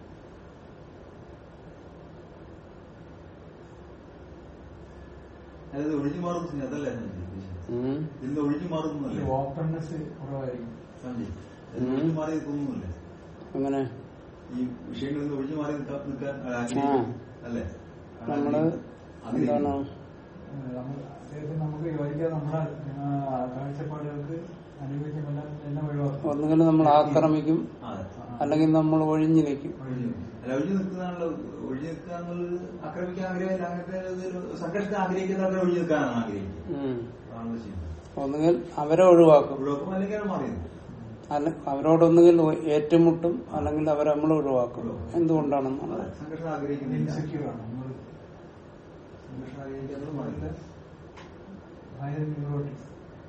അതായത് ഒഴിഞ്ഞു മാറുന്നു അതല്ല ഞാൻ ഉദ്ദേശിച്ചത്. ഉം. ഇതിന്റെ ഒഴിഞ്ഞു മാറുന്നല്ലേ ഓപ്പൺനെസ് കുറവായിരിക്കും സഞ്ജയ് ഇതിന് ഒഴിഞ്ഞു മാറി നിൽക്കുന്നില്ലേ അങ്ങനെ ഈ വിഷയങ്ങളിൽ നിന്ന് ഒഴിഞ്ഞു മാറി നിൽക്കാൻ നിൽക്കാൻ ആഗ്രഹിക്കും. അല്ലേ നമ്മള് എന്താണ് ഏഹ് നമ്മൾ അദ്ദേഹത്തിന് നമുക്ക് യോജിക്കാതെ നമ്മുടെ ആ, കാഴ്ചപ്പാടുകൾക്ക് അനുയോജ്യമല്ല എല്ലാം ഒഴിവാക്കും ഒന്നുകിൽ നമ്മൾ ആക്രമിക്കും അതെ അല്ലെങ്കിൽ നമ്മൾ ഒഴിഞ്ഞു നിൽക്കും ഒഴിഞ്ഞു അല്ല ഒഴിഞ്ഞു നിൽക്കുന്നതാണല്ലോ ഒഴിഞ്ഞു നിൽക്കുക എന്നുള്ളത് ആക്രമിക്കാൻ ആഗ്രഹമില്ല അങ്ങനത്തെ ഒരു സംഘർഷത്തെ ആഗ്രഹിക്കുന്നവരെ ഒഴിഞ്ഞു നിൽക്കാനാണ് ആഗ്രഹിക്കുന്നത് ഉം. അതാണ് ചെയ്യുന്നത് ഒന്നുകിൽ അവരെ ഒഴിവാക്കും ഒഴിവാക്കും അല്ലെങ്കിൽ അത് മാറിയത് അല്ല അവരോടൊന്നുകിൽ ഏറ്റുമുട്ടും അല്ലെങ്കിൽ അവരെ നമ്മൾ ഒഴിവാക്കും എന്തുകൊണ്ടാണെന്നുള്ളത് സംഘർഷം ആഗ്രഹിക്കുന്നില്ല ഇൻസെക്യൂർ ആണ് നമ്മൾ സംഘർഷം ആഗ്രഹിക്കാത്തത് മാറില്ല ഹയർ ന്യൂറോട്ടിക്സ്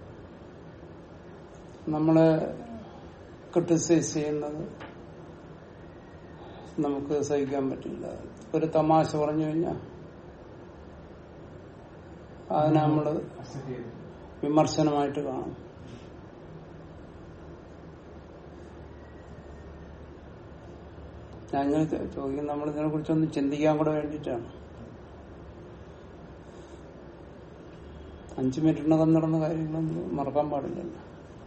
നമ്മളെ ക്രിട്ടിസൈസ് ചെയ്യുന്നത് നമുക്ക് സഹിക്കാൻ പറ്റില്ല ഒരു തമാശ പറഞ്ഞു കഴിഞ്ഞാൽ അതിനെ നമ്മൾ അക്സെപ്റ്റ് ചെയ്തു വിമർശനമായിട്ട് കാണും ഞാൻ ഇങ്ങനെ ചോ- ചോദിക്കുന്നത് നമ്മൾ ഇതിനെ കുറിച്ചൊന്ന് ചിന്തിക്കാൻ കൂടെ വേണ്ടിയിട്ടാണ് അഞ്ചു മിനിറ്റിനകം നടന്ന കാര്യങ്ങളൊന്നും മറക്കാൻ പാടില്ലല്ലോ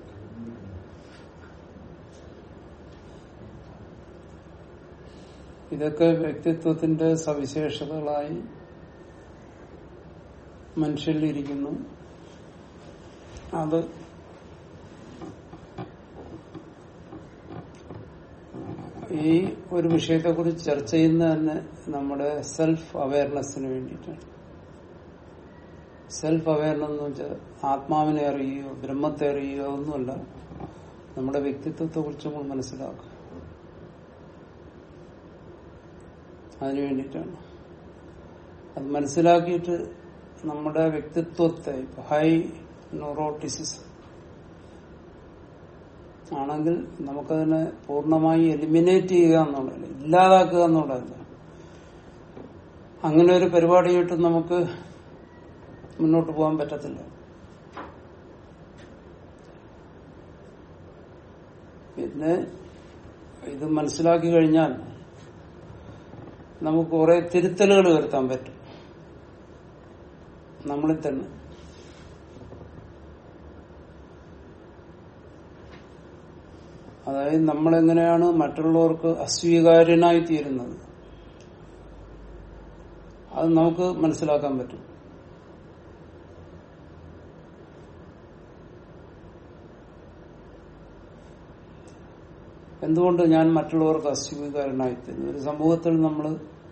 ഇതൊക്കെ വ്യക്തിത്വത്തിന്റെ സവിശേഷതകളായി മനുഷ്യരിലിരിക്കുന്നു അത് ഈ ഒരു വിഷയത്തെക്കുറിച്ച് ചർച്ച ചെയ്യുന്നത് തന്നെ നമ്മുടെ സെൽഫ് അവയർനെസ്സിന് വേണ്ടിയിട്ടാണ് സെൽഫ് അവയർനെസ് എന്ന് വെച്ചാൽ ആത്മാവിനെ അറിയുകയോ ബ്രഹ്മത്തെ അറിയുകയോ ഒന്നുമല്ല നമ്മുടെ വ്യക്തിത്വത്തെ കുറിച്ച് നമ്മൾ മനസ്സിലാക്കുക അതിനു വേണ്ടിയിട്ടാണ് അത് മനസ്സിലാക്കിയിട്ട് നമ്മുടെ വ്യക്തിത്വത്തെ ഇപ്പൊ ഹൈ ന്യൂറോട്ടിസിസ് ആണെങ്കിൽ നമുക്കതിനെ പൂർണ്ണമായി എലിമിനേറ്റ് ചെയ്യുക എന്നുള്ളതല്ല ഇല്ലാതാക്കുക എന്നുള്ളതല്ല അങ്ങനെ ഒരു പരിപാടിയായിട്ട് നമുക്ക് മുന്നോട്ട് പോകാൻ പറ്റത്തില്ല പിന്നെ ഇത് മനസ്സിലാക്കി കഴിഞ്ഞാൽ നമുക്ക് കുറെ തിരുത്തലുകൾ വരുത്താൻ പറ്റും നമ്മളിൽ തന്നെ അതായത് നമ്മളെങ്ങനെയാണ് മറ്റുള്ളവർക്ക് അസ്വീകാര്യനായി തീരുന്നത് അത് നമുക്ക് മനസ്സിലാക്കാൻ പറ്റും എന്തുകൊണ്ട് ഞാൻ മറ്റുള്ളവർക്ക് അസ്വീകാരനായി തീരുന്നു ഒരു സമൂഹത്തിൽ നമ്മൾ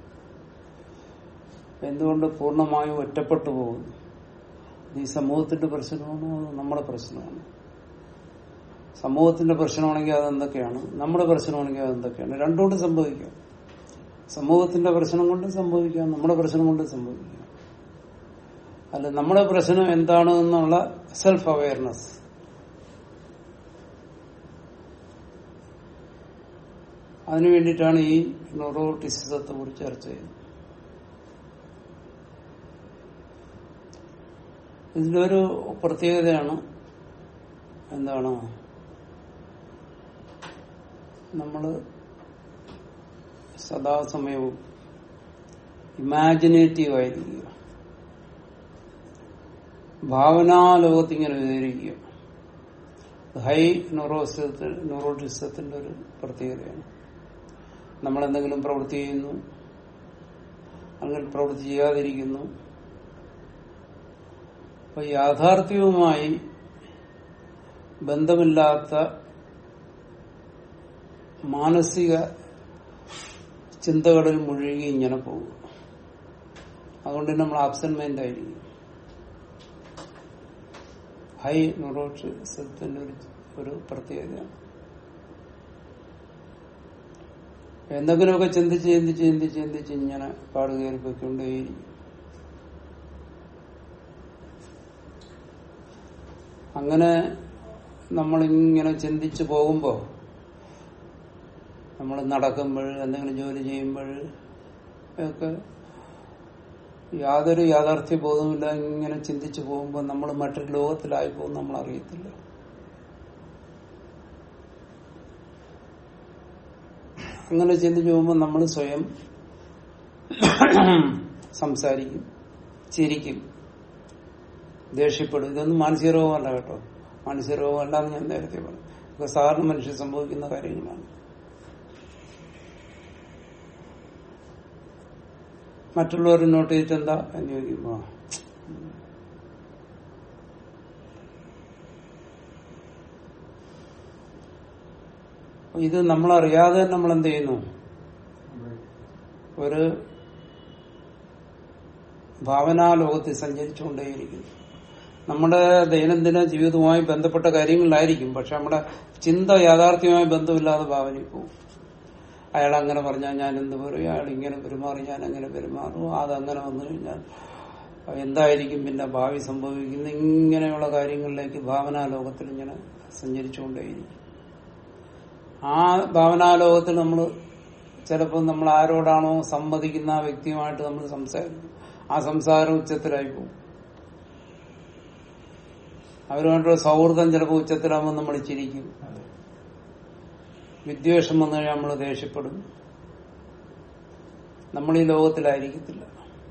എന്തുകൊണ്ട് പൂർണ്ണമായും ഒറ്റപ്പെട്ടു പോകുന്നു ഈ സമൂഹത്തിന്റെ പ്രശ്നമാണോ അതോ നമ്മുടെ പ്രശ്നമാണോ സമൂഹത്തിന്റെ പ്രശ്നമാണെങ്കിൽ അതെന്തൊക്കെയാണ് നമ്മുടെ പ്രശ്നമാണെങ്കിൽ അതെന്തൊക്കെയാണ് രണ്ടുകൊണ്ടും സംഭവിക്കാം സമൂഹത്തിന്റെ പ്രശ്നം കൊണ്ട് സംഭവിക്കാം നമ്മുടെ പ്രശ്നം കൊണ്ട് സംഭവിക്കാം അല്ല നമ്മുടെ പ്രശ്നം എന്താണ് എന്നുള്ള സെൽഫ് അവയർനെസ് അതിനു വേണ്ടിയിട്ടാണ് ഈ ന്യൂറോട്ടിസിസത്തെ കുറിച്ച് ചർച്ച ചെയ്യുന്നത് ഇതിലൊരു പ്രത്യേകതയാണ് എന്താണ് നമ്മള് സദാസമയവും ഇമാജിനേറ്റീവ് ആയിരിക്കുക ഭാവനാലോകത്ത് ഇങ്ങനെ വിവരിക്കുക ഹൈ ന്യൂറോസിസത്തിൽ ന്യൂറോട്ടിസത്തിന്റെ ഒരു പ്രത്യേകതയാണ് നമ്മൾ എന്തെങ്കിലും പ്രവൃത്തി ചെയ്യുന്നു അല്ലെങ്കിൽ പ്രവൃത്തി ചെയ്യാതിരിക്കുന്നു അപ്പൊ യാഥാർത്ഥ്യവുമായി ബന്ധമില്ലാത്ത മാനസിക ചിന്തകളിൽ മുഴുകി ഇങ്ങനെ പോകും അതുകൊണ്ട് നമ്മൾ ആബ്സെന്റ് മൈൻഡ് ആയിരിക്കും ഹൈ ന്യൂറോസിസത്തിന്റെ ഒരു ഒരു പ്രത്യേകതയാണ് എന്തെങ്കിലുമൊക്കെ ചിന്തിച്ച് ചിന്തിച്ച് ചിന്തിച്ച് ചിന്തിച്ച് ഇങ്ങനെ പാട് കയറി പോയിക്കൊണ്ടേയിരിക്കും അങ്ങനെ നമ്മളിങ്ങനെ ചിന്തിച്ചു പോകുമ്പോൾ നമ്മൾ നടക്കുമ്പോൾ എന്തെങ്കിലും ജോലി ചെയ്യുമ്പോൾ ഒക്കെ യാതൊരു യാഥാർത്ഥ്യ ബോധവുമില്ല ഇങ്ങനെ ചിന്തിച്ചു പോകുമ്പോൾ നമ്മൾ മറ്റൊരു ലോകത്തിലായി പോകും നമ്മൾ അറിയത്തില്ല അങ്ങനെ ചിന്തിച്ചു പോകുമ്പോൾ നമ്മൾ സ്വയം സംസാരിക്കും ചിരിക്കും ദേഷ്യപ്പെടും ഇതൊന്നും മാനസിക രോഗമല്ല കേട്ടോ മാനസിക രോഗമല്ല എന്ന് ഞാൻ നേരത്തെ പറഞ്ഞു ഇതൊക്കെ സാധാരണ മനുഷ്യർ സംഭവിക്കുന്ന കാര്യങ്ങളാണ് മറ്റുള്ളവർ നോട്ട് ചെയ്തിട്ട് എന്താ എന്ന് ചോദിക്കുമ്പോ ഇത് നമ്മളറിയാതെ നമ്മൾ എന്ത് ചെയ്യുന്നു ഒരു ഭാവനാലോകത്തിൽ സഞ്ചരിച്ചുകൊണ്ടേയിരിക്കുന്നു നമ്മുടെ ദൈനംദിന ജീവിതവുമായി ബന്ധപ്പെട്ട കാര്യങ്ങളിലായിരിക്കും പക്ഷെ നമ്മുടെ ചിന്ത യാഥാർത്ഥ്യവുമായി ബന്ധമില്ലാതെ ഭാവനയിൽ പോകും അയാൾ അങ്ങനെ പറഞ്ഞാൽ ഞാൻ എന്ത് പറയും അയാൾ ഇങ്ങനെ പെരുമാറി ഞാൻ അങ്ങനെ പെരുമാറും അതങ്ങനെ വന്നു കഴിഞ്ഞാൽ എന്തായിരിക്കും പിന്നെ ഭാവി സംഭവിക്കുന്ന ഇങ്ങനെയുള്ള കാര്യങ്ങളിലേക്ക് ഭാവനാലോകത്തിൽ ഇങ്ങനെ സഞ്ചരിച്ചുകൊണ്ടേയിരിക്കും ആ ഭാവനാലോകത്തിൽ നമ്മൾ ചിലപ്പോൾ നമ്മൾ ആരോടാണോ സമ്മതിക്കുന്ന ആ വ്യക്തിയുമായിട്ട് നമ്മൾ സംസാരിക്കും ആ സംസാരം ഉച്ചത്തിലായി പോകും അവരുമായിട്ടുള്ള സൗഹൃദം ചിലപ്പോൾ ഉച്ചത്തിലാകുമ്പോൾ നമ്മൾ ചിരിക്കും അതെ വിദ്വേഷം വന്നു കഴിഞ്ഞാൽ നമ്മൾ ദേഷ്യപ്പെടും നമ്മൾ ഈ ലോകത്തിലായിരിക്കത്തില്ല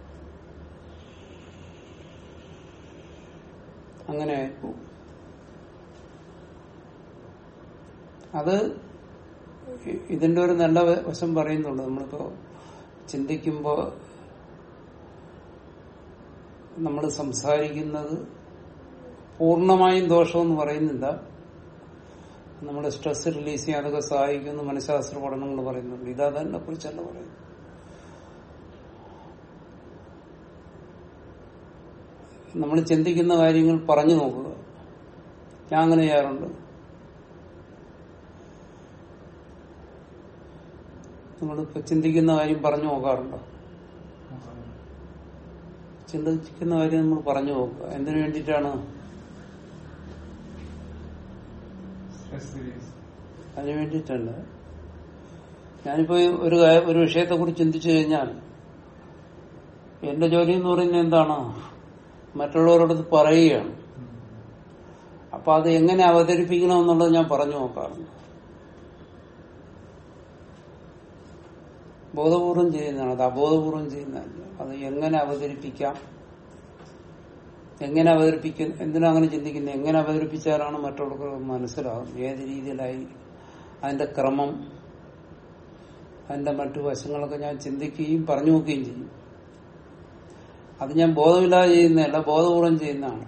അങ്ങനെ ആയിപ്പോവും അത് ഇ- ഇതിന്റെ ഒരു നല്ല വ- വശം പറയുന്നുണ്ട് നമ്മളിപ്പോ ചിന്തിക്കുമ്പോ നമ്മൾ സംസാരിക്കുന്നത് പൂർണ്ണമായും ദോഷമെന്ന് പറയുന്നില്ല നമ്മുടെ സ്ട്രെസ് റിലീസ് ചെയ്യാൻ അതൊക്കെ സഹായിക്കുമെന്ന് മനഃശാസ്ത്ര പഠനങ്ങൾ പറയുന്നുണ്ട് ഇത് അതിനെ കുറിച്ചല്ല പറയുന്നത് നമ്മൾ ചിന്തിക്കുന്ന കാര്യങ്ങൾ പറഞ്ഞു നോക്കുക ഞാൻ അങ്ങനെ ചെയ്യാറുണ്ട് നമ്മളിപ്പോ ചിന്തിക്കുന്ന കാര്യം പറഞ്ഞു നോക്കാറുണ്ടോ ചിന്തിക്കുന്ന കാര്യം നമ്മൾ പറഞ്ഞു നോക്കുക എന്തിനു വേണ്ടിയിട്ടാണ് സ്ട്രെസ് റിലീസ് അതിനു വേണ്ടിയിട്ടല്ല ഞാനിപ്പോ ഒരു കാ- ഒരു വിഷയത്തെ കുറിച്ച് ചിന്തിച്ചു കഴിഞ്ഞാൽ എന്റെ ജോലി എന്ന് പറയുന്നത് എന്താണ് മറ്റുള്ളവരോട് പറയുകയാണ് അപ്പൊ അത് എങ്ങനെ അവതരിപ്പിക്കണം എന്നുള്ളത് ഞാൻ പറഞ്ഞു നോക്കാറുണ്ട് ബോധപൂർവം ചെയ്യുന്നതാണ് അത് അബോധപൂർവം ചെയ്യുന്നതല്ല അത് എങ്ങനെ അവതരിപ്പിക്കാം എങ്ങനെ അവതരിപ്പിക്കും എന്തിനാ അങ്ങനെ ചിന്തിക്കുന്നത് എങ്ങനെ അവതരിപ്പിച്ചാലാണ് മറ്റുള്ളവർക്ക് മനസ്സിലാകുന്നത് ഏത് രീതിയിലായി അതിന്റെ ക്രമം അതിന്റെ മറ്റു വശങ്ങളൊക്കെ ഞാൻ ചിന്തിക്കുകയും പറഞ്ഞു നോക്കുകയും ചെയ്യും അത് ഞാൻ ബോധമില്ലാതെ ചെയ്യുന്നതല്ല ബോധപൂർവം ചെയ്യുന്നതാണ്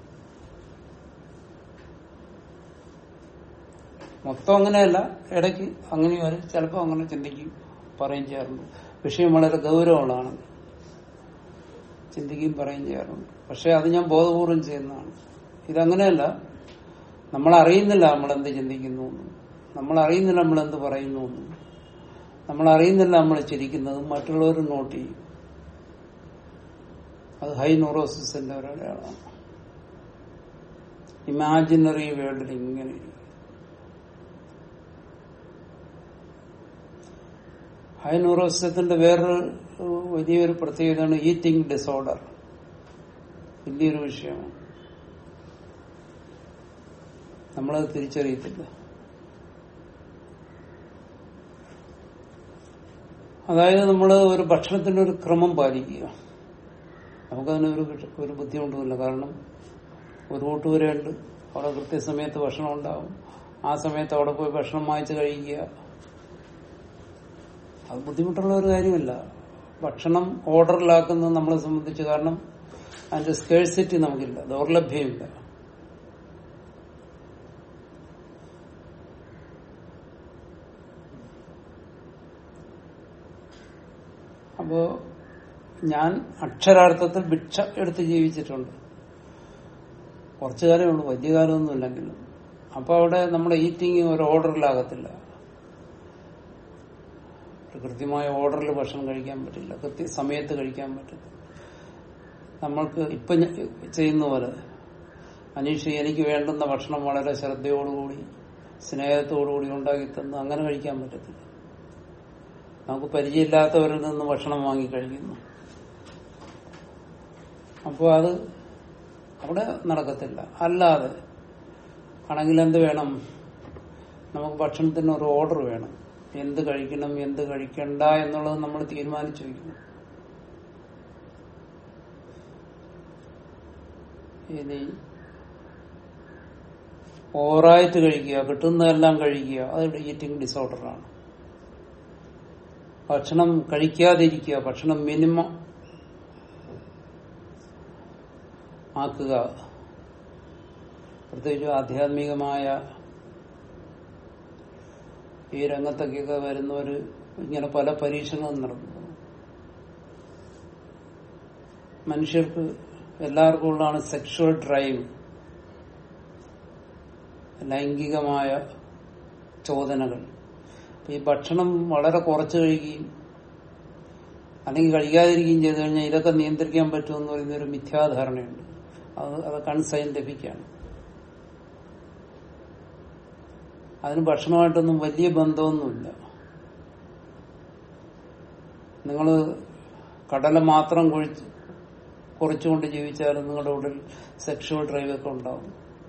മൊത്തം അങ്ങനെയല്ല ഇടയ്ക്ക് അങ്ങനെ വരും ചിലപ്പോൾ അങ്ങനെ ചിന്തിക്കും പറയും ചെയ്യാറുണ്ട് വിഷയം വളരെ ഗൗരവമുള്ളതാണ് ചിന്തിക്കുകയും പറയുകയും ചെയ്യാറുണ്ട് പക്ഷെ അത് ഞാൻ ബോധപൂർവം ചെയ്യുന്നതാണ് ഇതങ്ങനെയല്ല നമ്മൾ അറിയുന്നില്ല നമ്മൾ എന്ത് ചിന്തിക്കുന്നു എന്നും. നമ്മൾ അറിയുന്നില്ല നമ്മൾ എന്ത് പറയുന്നു എന്നും. നമ്മൾ അറിയുന്നില്ല നമ്മൾ ചിരിക്കുന്നതും മറ്റുള്ളവർ നോട്ട് ചെയ്യും അത് ഹൈ ന്യൂറോസിന്റെ ഒരു അടയാളമാണ് ഇമാജിനറി വേൾഡിൽ ഇങ്ങനെ ഇരിക്കും. ഹൈ ന്യൂറോസിസത്തിന്റെ വേറൊരു ഏഹ്, വലിയൊരു പ്രത്യേകതയാണ് ഈറ്റിംഗ് ഡിസോർഡർ വലിയൊരു വിഷയമാണ് നമ്മളത് തിരിച്ചറിയത്തില്ല അതായത് നമ്മൾ ഒരു ഭക്ഷണത്തിന്റെ ഒരു ക്രമം പാലിക്കുക നമുക്കതിന് ഒരു വിഷ- ഒരു ബുദ്ധിമുട്ടുമില്ല കാരണം ഒരു റൂട്ട് വരെയുണ്ട് അവിടെ കൃത്യസമയത്ത് ഭക്ഷണം ഉണ്ടാവും ആ സമയത്ത് അവിടെ പോയി ഭക്ഷണം വാങ്ങിച്ച് കഴിക്കുക അത് ബുദ്ധിമുട്ടുള്ള ഒരു കാര്യമല്ല ഭക്ഷണം ഓർഡറിലാക്കുന്നത് നമ്മളെ സംബന്ധിച്ച് കാരണം അതിന്റെ സ്കേഴ്സിറ്റി നമുക്കില്ല ദൗർലഭ്യമില്ല അപ്പോ ഞാൻ അക്ഷരാർത്ഥത്തിൽ ഭിക്ഷ എടുത്ത് ജീവിച്ചിട്ടുണ്ട് കുറച്ചു കാലമേ ഉള്ളൂ വലിയ കാലമൊന്നും ഇല്ലെങ്കിലും അപ്പൊ അവിടെ നമ്മുടെ ഈറ്റിംഗ് ഒരു ഓർഡറിലാകത്തില്ല ഒരു കൃത്യമായ ഓർഡറിൽ ഭക്ഷണം കഴിക്കാൻ പറ്റില്ല കൃത്യ സമയത്ത് കഴിക്കാൻ പറ്റില്ല നമ്മൾക്ക് ഇപ്പൊ ഞ- ചെയ്യുന്ന പോലെ അനീഷ് എനിക്ക് വേണ്ടുന്ന ഭക്ഷണം വളരെ ശ്രദ്ധയോടുകൂടി സ്നേഹത്തോടുകൂടി ഉണ്ടാക്കി തന്ന് അങ്ങനെ കഴിക്കാൻ പറ്റത്തില്ല നമുക്ക് പരിചയമില്ലാത്തവരിൽ നിന്ന് ഭക്ഷണം വാങ്ങി കഴിക്കുന്നു അപ്പോൾ അത് അവിടെ നടക്കത്തില്ല അല്ലാതെ ആണെങ്കിൽ എന്ത് വേണം നമുക്ക് ഭക്ഷണത്തിന് ഒരു ഓർഡർ വേണം എന്ത് കഴിക്കണം എന്ത് കഴിക്കണ്ട എന്നുള്ളത് നമ്മൾ തീരുമാനിച്ചു വയ്ക്കണം ഇനി ഓവറായിട്ട് കഴിക്കുക കിട്ടുന്നതെല്ലാം കഴിക്കുക അത് ഈറ്റിംഗ് ഡിസോർഡറാണ് ഭക്ഷണം കഴിക്കാതിരിക്കുക ഭക്ഷണം മിനിമം ആക്കുക പ്രത്യേകിച്ച് ആധ്യാത്മികമായ ഈ രംഗത്തൊക്കെയൊക്കെ വരുന്നവര് ഇങ്ങനെ പല പരീക്ഷണങ്ങളും നടന്നു മനുഷ്യർക്ക് എല്ലാവർക്കും ഉള്ളതാണ് സെക്ഷുവൽ ഡ്രൈവ് ലൈംഗികമായ ചോദനകൾ അപ്പൊ ഈ ഭക്ഷണം വളരെ കുറച്ച് കഴിക്കുകയും അല്ലെങ്കിൽ കഴിക്കാതിരിക്കുകയും ചെയ്തു കഴിഞ്ഞാൽ ഇതൊക്കെ നിയന്ത്രിക്കാൻ പറ്റുമെന്ന് പറയുന്ന ഒരു മിഥ്യാധാരണയുണ്ട് അത് അതൊക്കെ അൺസയന്റിഫിക്കാണ് അതിന് ഭക്ഷണമായിട്ടൊന്നും വലിയ ബന്ധമൊന്നുമില്ല നിങ്ങൾ കടല മാത്രം കുഴിച്ച് കുറച്ചുകൊണ്ട് ജീവിച്ചാലും നിങ്ങളുടെ ഉള്ളിൽ സെക്ഷുവൽ ഡ്രൈവ് ഒക്കെ ഉണ്ടാവും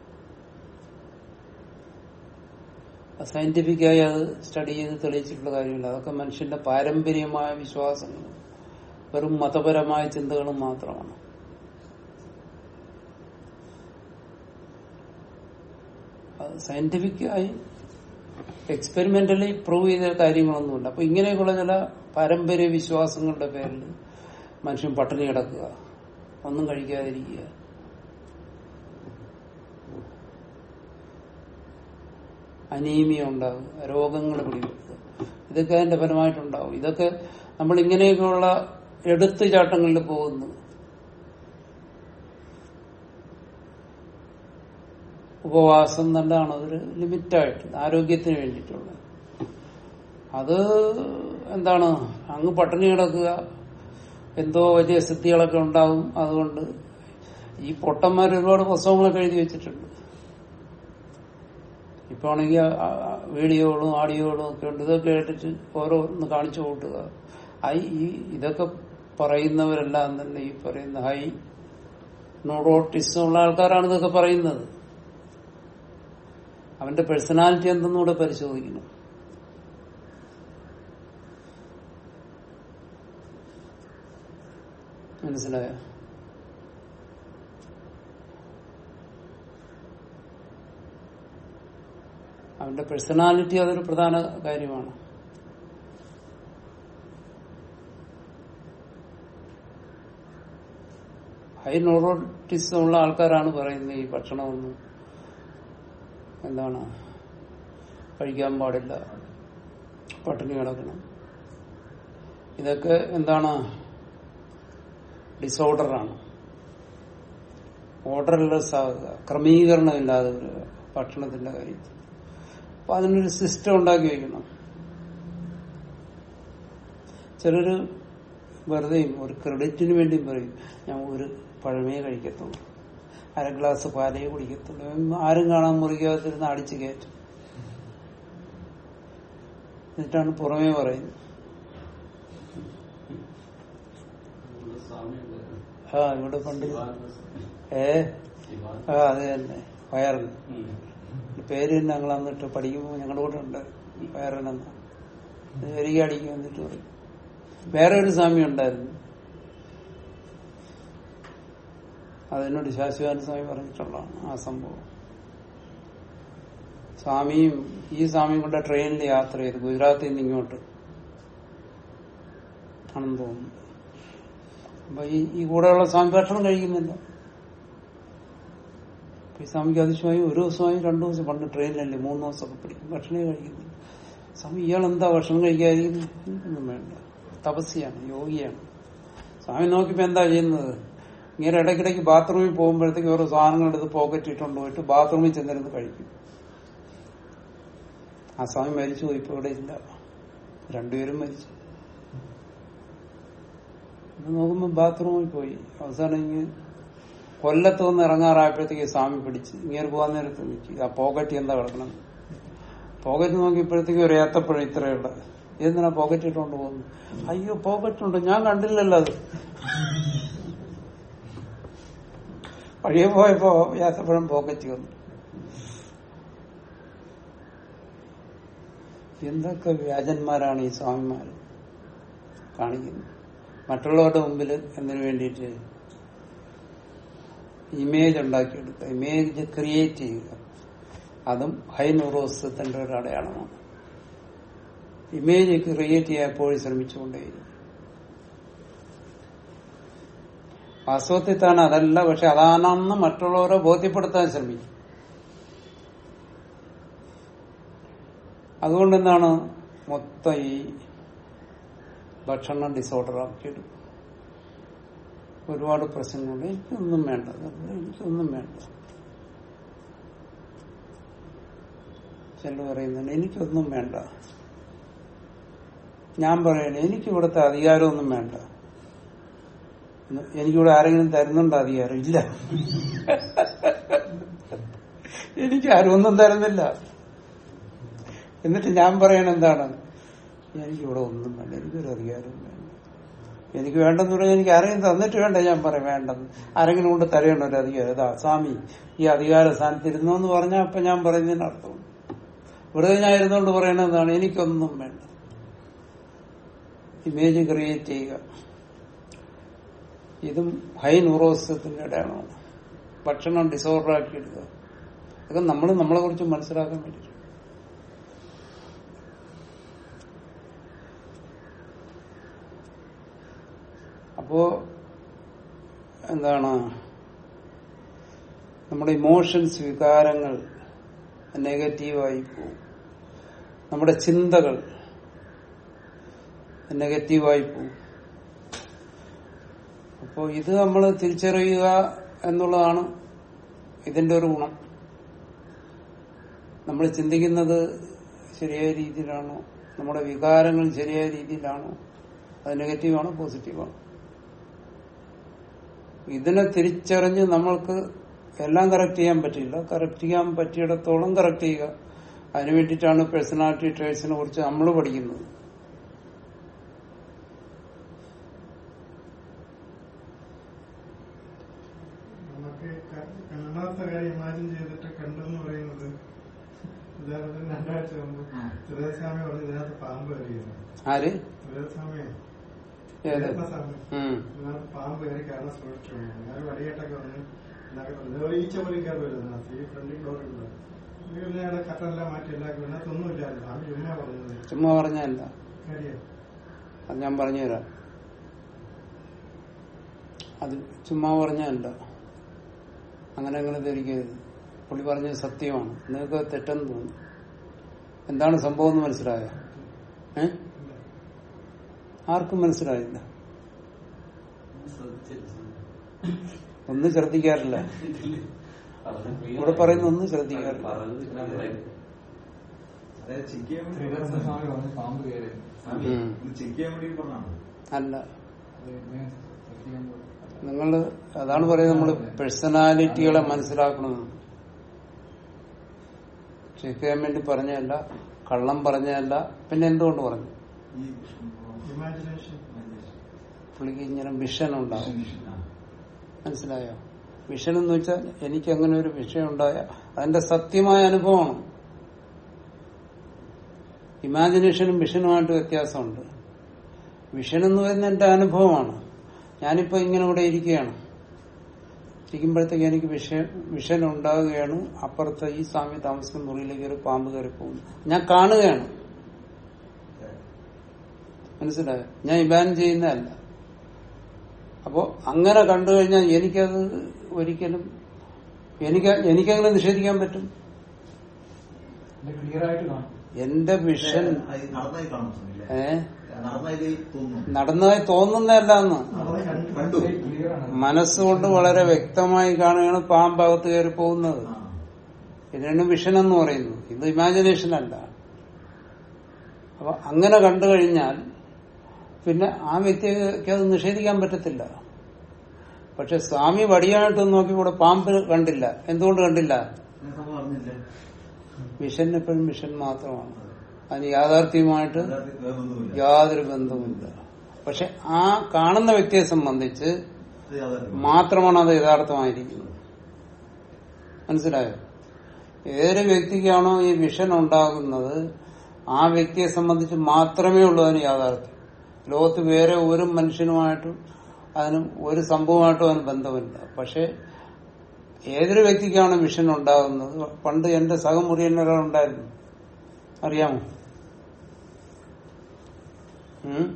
സയന്റിഫിക്കായി അത് സ്റ്റഡി ചെയ്ത് തെളിയിച്ചിട്ടുള്ള കാര്യമില്ല അതൊക്കെ മനുഷ്യന്റെ പാരമ്പര്യമായ വിശ്വാസങ്ങൾ വെറും മതപരമായ ചിന്തകളും മാത്രമാണ് അത് സയന്റിഫിക്കായി എക്സ്പെരിമെന്റലി പ്രൂവ് ചെയ്ത കാര്യങ്ങളൊന്നുമില്ല അപ്പൊ ഇങ്ങനെയൊക്കെയുള്ള ചില പാരമ്പര്യ വിശ്വാസങ്ങളുടെ പേരിൽ മനുഷ്യൻ പട്ടിണി കിടക്കുക ഒന്നും കഴിക്കാതിരിക്കുക അനീമിയ ഉണ്ടാകും രോഗങ്ങൾ പിടിവെക്കുക ഇതൊക്കെ അതിന്റെ ഫലമായിട്ടുണ്ടാവും ഇതൊക്കെ നമ്മൾ ഇങ്ങനെയൊക്കെയുള്ള എടുത്തുചാട്ടങ്ങളിൽ പോകുന്നു ഉപവാസം നല്ലതാണ് അതൊരു ലിമിറ്റായിട്ട് ആരോഗ്യത്തിന് വേണ്ടിയിട്ടുള്ള അത് എന്താണ് അങ്ങ് പട്ടിണി കിടക്കുക എന്തോ വലിയ സിദ്ധികളൊക്കെ ഉണ്ടാവും അതുകൊണ്ട് ഈ പൊട്ടന്മാർ ഒരുപാട് പുസ്തകങ്ങളൊക്കെ എഴുതി വെച്ചിട്ടുണ്ട് ഇപ്പൊ ആണെങ്കിൽ വീഡിയോകളും ആഡിയോകളും ഒക്കെ ഉണ്ട് ഇതൊക്കെ കേട്ടിട്ട് ഓരോന്ന് കാണിച്ചു കൂട്ടുക ഐ ഈ ഇതൊക്കെ പറയുന്നവരെല്ലാം തന്നെ ഈ പറയുന്ന ഹൈ നോഡോട്ടിസം ഉള്ള ആൾക്കാരാണ് ഇതൊക്കെ പറയുന്നത് അവന്റെ പേഴ്സണാലിറ്റി എന്തെന്നൂടെ പരിശോധിക്കണം മനസ്സിലായോ അവന്റെ പേഴ്സണാലിറ്റി അതൊരു പ്രധാന കാര്യമാണ് ഹൈ നോറോട്ടിസം ഉള്ള ആൾക്കാരാണ് പറയുന്നത് ഈ ഭക്ഷണമൊന്നും എന്താണ് കഴിക്കാൻ പാടില്ല പട്ടിണി കിടക്കണം ഇതൊക്കെ എന്താണ് ഡിസോർഡറാണ് ഓർഡർലെസ് ആകുക ക്രമീകരണമില്ലാതെ വരിക ഭക്ഷണത്തിന്റെ കാര്യത്തിൽ അപ്പൊ അതിനൊരു സിസ്റ്റം ഉണ്ടാക്കി വെക്കണം ചിലര് വെറുതെയും ഒരു ക്രെഡിറ്റിന് വേണ്ടിയും പറയും ഞാൻ ഒരു പഴമേ കഴിക്കത്തുള്ളൂ അര ഗ്ലാസ് പാലേ കുടിക്കത്തുള്ളൂ ആരും കാണാൻ മുറിക്കാതിരുന്ന് അടിച്ചു കയറ്റും എന്നിട്ടാണ് പുറമേ പറയുന്നത് ആ ഇവിടെ പണ്ട് ഏ ആ അത് തന്നെ വയറിന് പേര് തന്നെ ഞങ്ങൾ അന്നിട്ട് പഠിക്കുമ്പോൾ ഞങ്ങളുടെ കൂടെ ഉണ്ട് വയറിനെന്ന് എനിക്ക് അടിക്കും എന്നിട്ട് പറയും വേറെ ഒരു സ്വാമി ഉണ്ടായിരുന്നു അതിനോട് ശാശ്വത സ്വാമി പറഞ്ഞിട്ടുള്ളതാണ് ആ സംഭവം സ്വാമിയും ഈ സ്വാമിയും കൊണ്ട് ട്രെയിനിൽ യാത്ര ചെയ്തു ഗുജറാത്തിൽ നിന്ന് ഇങ്ങോട്ട് ആണെന്ന് തോന്നുന്നു അപ്പൊ ഈ ഈ കൂടെയുള്ള സ്വാമി ഭക്ഷണം കഴിക്കുന്നില്ല അപ്പൊ ഈ സ്വാമിക്ക് അതിശയമായി ഒരു ദിവസമായി രണ്ടു ദിവസം പണ്ട് ട്രെയിനിലല്ലേ മൂന്ന് ദിവസമൊക്കെ പിടിക്കും ഭക്ഷണമേ കഴിക്കുന്നില്ല സ്വാമി ഇയാൾ എന്താ ഭക്ഷണം കഴിക്കാതിരിക്കുന്നത് എനിക്കൊന്നും വേണ്ട തപസ്യാണ് യോഗിയാണ് സ്വാമി നോക്കിയപ്പോ എന്താ ചെയ്യുന്നത് ഇങ്ങനെ ഇടയ്ക്കിടയ്ക്ക് ബാത്റൂമിൽ പോകുമ്പോഴത്തേക്ക് ഓരോ സാധനങ്ങൾ എടുത്ത് പോക്കറ്റ് ഇട്ടുകൊണ്ട് പോയിട്ട് ബാത്റൂമിൽ ചെന്നിരുന്ന് കഴിക്കും ആ സ്വാമി മരിച്ചു പോയി ഇപ്പൊ ഇവിടെ ഇല്ല രണ്ടുപേരും മരിച്ചു ഇത് നോക്കുമ്പോ ബാത്റൂമിൽ പോയി അവസാനം ഇങ്ങനെ കൊല്ലത്ത് നിന്ന് ഇറങ്ങാറായപ്പോഴത്തേക്ക് സ്വാമി പിടിച്ച് ഇങ്ങനെ പോകാൻ നേരത്ത് നിൽക്കുക ആ പോക്കറ്റ് എന്താ കിടക്കണം പോക്കറ്റ് നോക്കിയപ്പോഴത്തേക്ക് ഒരു ഏത്തപ്പഴം ഇത്രയുള്ള എന്തിനാ പോക്കറ്റ് ഇട്ടുകൊണ്ട് പോകുന്നു അയ്യോ പോക്കറ്റ് ഉണ്ട് ഞാൻ കണ്ടില്ലല്ലോ അത് വഴിയെ പോയപ്പോ ഏത്തപ്പഴം പോക്കറ്റ് വന്നു എന്തൊക്കെ വ്യാജന്മാരാണ് ഈ സ്വാമിമാർ കാണിക്കുന്നത് മറ്റുള്ളവരുടെ മുമ്പിൽ എന്തിനു വേണ്ടിയിട്ട് ഇമേജ് ഉണ്ടാക്കിയെടുക്കുക ഇമേജ് ക്രിയേറ്റ് ചെയ്യുക അതും ഹൈ ന്യൂറോസത്തിന്റെ ഒരു അടയാളമാണ് ഇമേജ് ക്രിയേറ്റ് ചെയ്യാൻ എപ്പോഴും ശ്രമിച്ചുകൊണ്ടേയിരിക്കും വാസ്തവത്തിൽ തന്നെ അതല്ല പക്ഷെ അതാണെന്ന് മറ്റുള്ളവരെ ബോധ്യപ്പെടുത്താൻ ശ്രമിക്കും അതുകൊണ്ട് എന്താണ് മൊത്തം ഈ ഭക്ഷണം ഡിസോർഡർ ആക്കിയിടും ഒരുപാട് പ്രശ്നങ്ങളുണ്ട് എനിക്കൊന്നും വേണ്ട എനിക്കൊന്നും വേണ്ട ചില പറയുന്നുണ്ട് എനിക്കൊന്നും വേണ്ട ഞാൻ പറയണേ എനിക്ക് ഇവിടുത്തെ അധികാരമൊന്നും വേണ്ട എനിക്കിവിടെ ആരെങ്കിലും തരുന്നുണ്ടോ അധികാരം ഇല്ല എനിക്ക് ആരും ഒന്നും തരുന്നില്ല എന്നിട്ട് ഞാൻ പറയണ എന്താണ് എനിക്കിവിടെ ഒന്നും വേണ്ട എനിക്കൊരു അധികാരവും വേണ്ട എനിക്ക് വേണ്ടെന്ന് പറഞ്ഞാൽ എനിക്ക് ആരെങ്കിലും തന്നിട്ട് വേണ്ട ഞാൻ പറയാം വേണ്ടെന്ന് ആരെങ്കിലും കൊണ്ട് തരേണ്ട ഒരു അധികാരം ഇതാ സ്വാമി ഈ അധികാര സ്ഥാനത്ത് ഇരുന്നു എന്ന് പറഞ്ഞാൽ അപ്പൊ ഞാൻ പറയുന്നതിന് അർത്ഥം വെറുതെ ഞാൻ ഇരുന്നുകൊണ്ട് പറയണതാണ് എനിക്കൊന്നും വേണ്ട ഇമേജ് ക്രിയേറ്റ് ചെയ്യുക ഇതും ഹൈ ന്യൂറോസിസത്തിന്റെ ഇടയാണ് ഭക്ഷണം ഡിസോർഡർ ആക്കി എടുക്കുക അതൊക്കെ നമ്മൾ നമ്മളെ കുറിച്ച് മനസ്സിലാക്കാൻ വേണ്ടി അപ്പോ എന്താണ് നമ്മുടെ ഇമോഷൻസ് വികാരങ്ങൾ നെഗറ്റീവായി പോകും നമ്മുടെ ചിന്തകൾ നെഗറ്റീവായി പോകും അപ്പോ ഇത് നമ്മൾ തിരിച്ചറിയുക എന്നുള്ളതാണ് ഇതിന്റെ ഒരു ഗുണം നമ്മൾ ചിന്തിക്കുന്നത് ശരിയായ രീതിയിലാണോ നമ്മുടെ വികാരങ്ങൾ ശരിയായ രീതിയിലാണോ അത് നെഗറ്റീവാണോ പോസിറ്റീവാണോ ഇതിനെ തിരിച്ചറിഞ്ഞ് നമ്മൾക്ക് എല്ലാം കറക്റ്റ് ചെയ്യാൻ പറ്റില്ല കറക്റ്റ് ചെയ്യാൻ പറ്റിയിടത്തോളം കറക്റ്റ് ചെയ്യുക അതിനു വേണ്ടിയിട്ടാണ് പേഴ്സണാലിറ്റി ട്രേഡ്സിനെ കുറിച്ച് നമ്മൾ പഠിക്കുന്നത് നമുക്ക് ക- കാണാത്ത കാര്യം ഇമാജിൻ ചെയ്തിട്ട് കണ്ടെന്ന് പറയുന്നത് ഉദാഹരണത്തിന് രണ്ടാഴ്ച മുമ്പ് സുരേസ്വാമി പറഞ്ഞു ഇതിനകത്ത് പാമ്പ് കയറിയിരുന്നു ആര് സുരേസ്വാമി ഏത് സ്വാമി ഉം. ഇതിനകത്ത് പാമ്പ് കയറി കാരണം സൂക്ഷിച്ചു ഞാൻ വടിയേട്ടൊക്കെ വന്ന് ഇതിനകത്ത് പറഞ്ഞു. ഒരു ഈച്ച പോലും കയറി വരുന്നത് ഈ ഫ്രണ്ടിൽ ഡോറില്ല ഇയാളെ കട്ടെല്ലാം മാറ്റി എല്ലാവർക്കും ഇതിനകത്തൊന്നും ഇല്ലായിരുന്നു സ്വാമി ചുമ്മാ പറഞ്ഞത് ചുമ്മാ പറഞ്ഞല്ല കാര്യം അത് ഞാൻ പറഞ്ഞുതരാം അത് ചുമ്മാ പറഞ്ഞല്ല അങ്ങനെ അങ്ങനെ ധരിക്കരുത് പുള്ളി പറഞ്ഞത് സത്യമാണ് നിങ്ങൾക്ക് അത് തെറ്റെന്ന് തോന്നി എന്താണ് സംഭവം എന്ന് മനസ്സിലായോ ഏ ആർക്കും മനസ്സിലായില്ല ഒന്നും ശ്രദ്ധിക്കാറില്ല ഇവിടെ പറയുന്ന ഒന്നും ശ്രദ്ധിക്കാറില്ല അതായത് ചെക്ക് ചെയ്യാൻ വേണ്ടി ശ്രീധരൻ സ്വാമി പറഞ്ഞു പാമ്പ് കയറി സ്വാമി, ഉം. ഇത് ചെക്ക് ചെയ്യാൻ വേണ്ടി പറഞ്ഞാണ് അല്ല അത് എന്നെ ശ്രദ്ധിക്കാൻ പോയി. നിങ്ങൾ അതാണ് പറയുന്നത് നമ്മൾ പേഴ്സണാലിറ്റികളെ മനസ്സിലാക്കണം ചെക്ക് ചെയ്യാൻ വേണ്ടി പറഞ്ഞതല്ല കള്ളം പറഞ്ഞതല്ല പിന്നെ എന്തുകൊണ്ട് പറഞ്ഞു ഈ ഇമാജിനേഷൻ പുള്ളിക്ക് ഇങ്ങനെ വിഷൻ ഉണ്ടാവും മനസ്സിലായോ വിഷൻ എന്ന് വെച്ചാൽ എനിക്ക് അങ്ങനെ ഒരു വിഷയം ഉണ്ടായ അതിന്റെ സത്യമായ അനുഭവമാണ് ഇമാജിനേഷനും വിഷനുമായിട്ട് വ്യത്യാസമുണ്ട് വിഷൻ എന്ന് പറയുന്നത് എന്റെ അനുഭവമാണ് ഞാനിപ്പോ ഇങ്ങനെ ഇവിടെ ഇരിക്കുകയാണ് ഇരിക്കുമ്പോഴത്തേക്ക് എനിക്ക് വിഷ വിഷൻ ഉണ്ടാകുകയാണ് അപ്പുറത്തെ ഈ സ്വാമി താമസിക്കുന്ന മുറിയിലേക്ക് ഒരു പാമ്പ് കയറി പോകുന്നു ഞാൻ കാണുകയാണ് മനസ്സിലായോ ഞാൻ ഇബാൻ ചെയ്യുന്നതല്ല അപ്പോ അങ്ങനെ കണ്ടു കഴിഞ്ഞാൽ എനിക്കത് ഒരിക്കലും എനിക്ക് എനിക്കങ്ങനെ നിഷേധിക്കാൻ പറ്റും ഇത് ക്ലിയർ ആയിട്ട് കാണും എന്റെ വിഷൻ നടന്നായി കാണുന്നില്ല ഏ നടന്ന ഇത് തോന്നുന്നു നടന്നതായി തോന്നുന്നതല്ല എന്ന് അവിടെ കണ്ടു കണ്ടു ക്ലിയർ ആണ് മനസ്സുകൊണ്ട് വളരെ വ്യക്തമായി കാണുകയാണ് പാമ്പകത്ത് കയറി പോകുന്നത് ആ. ഇതിനാണ് വിഷൻ എന്ന് പറയുന്നത് ഇത് ഇമാജിനേഷൻ അല്ല അപ്പൊ അങ്ങനെ കണ്ടു കഴിഞ്ഞാൽ പിന്നെ ആ വ്യക്തിക്ക് അത് നിഷേധിക്കാൻ പറ്റത്തില്ല പക്ഷെ സ്വാമി വടിയായിട്ട് നോക്കി ഇവിടെ പാമ്പ് കണ്ടില്ല എന്തുകൊണ്ട് കണ്ടില്ല ഞാൻ സംഭവം അറിഞ്ഞില്ല വിഷൻ എപ്പോഴും വിഷൻ മാത്രമാണ് അതിന് യാഥാർത്ഥ്യമായിട്ട് യഥാർത്ഥത്തിൽ വേറൊന്നുമില്ല. യാതൊരു ബന്ധവുമില്ല പക്ഷെ ആ കാണുന്ന വ്യക്തിയെ സംബന്ധിച്ച് അത് യാഥാർത്ഥ്യം. മാത്രമാണ് അത് യഥാർത്ഥമായിരിക്കുന്നത് മനസ്സിലായോ ഏതൊരു വ്യക്തിക്കാണോ ഈ വിഷൻ ഉണ്ടാകുന്നത് ആ വ്യക്തിയെ സംബന്ധിച്ച് മാത്രമേ ഉള്ളൂ അതിന് യാഥാർത്ഥ്യം ലോകത്ത് വേറെ ഒരു മനുഷ്യനുമായിട്ടും അതിനും ഒരു സംഭവമായിട്ടും അതിന് ബന്ധമില്ല പക്ഷെ ഏതൊരു വ്യക്തിക്കാണ് വിഷൻ ഉണ്ടാകുന്നത് പണ്ട് എന്റെ സഹമുറിയൻ ഒരാളുണ്ടായിരുന്നു അറിയാമോ ഉം?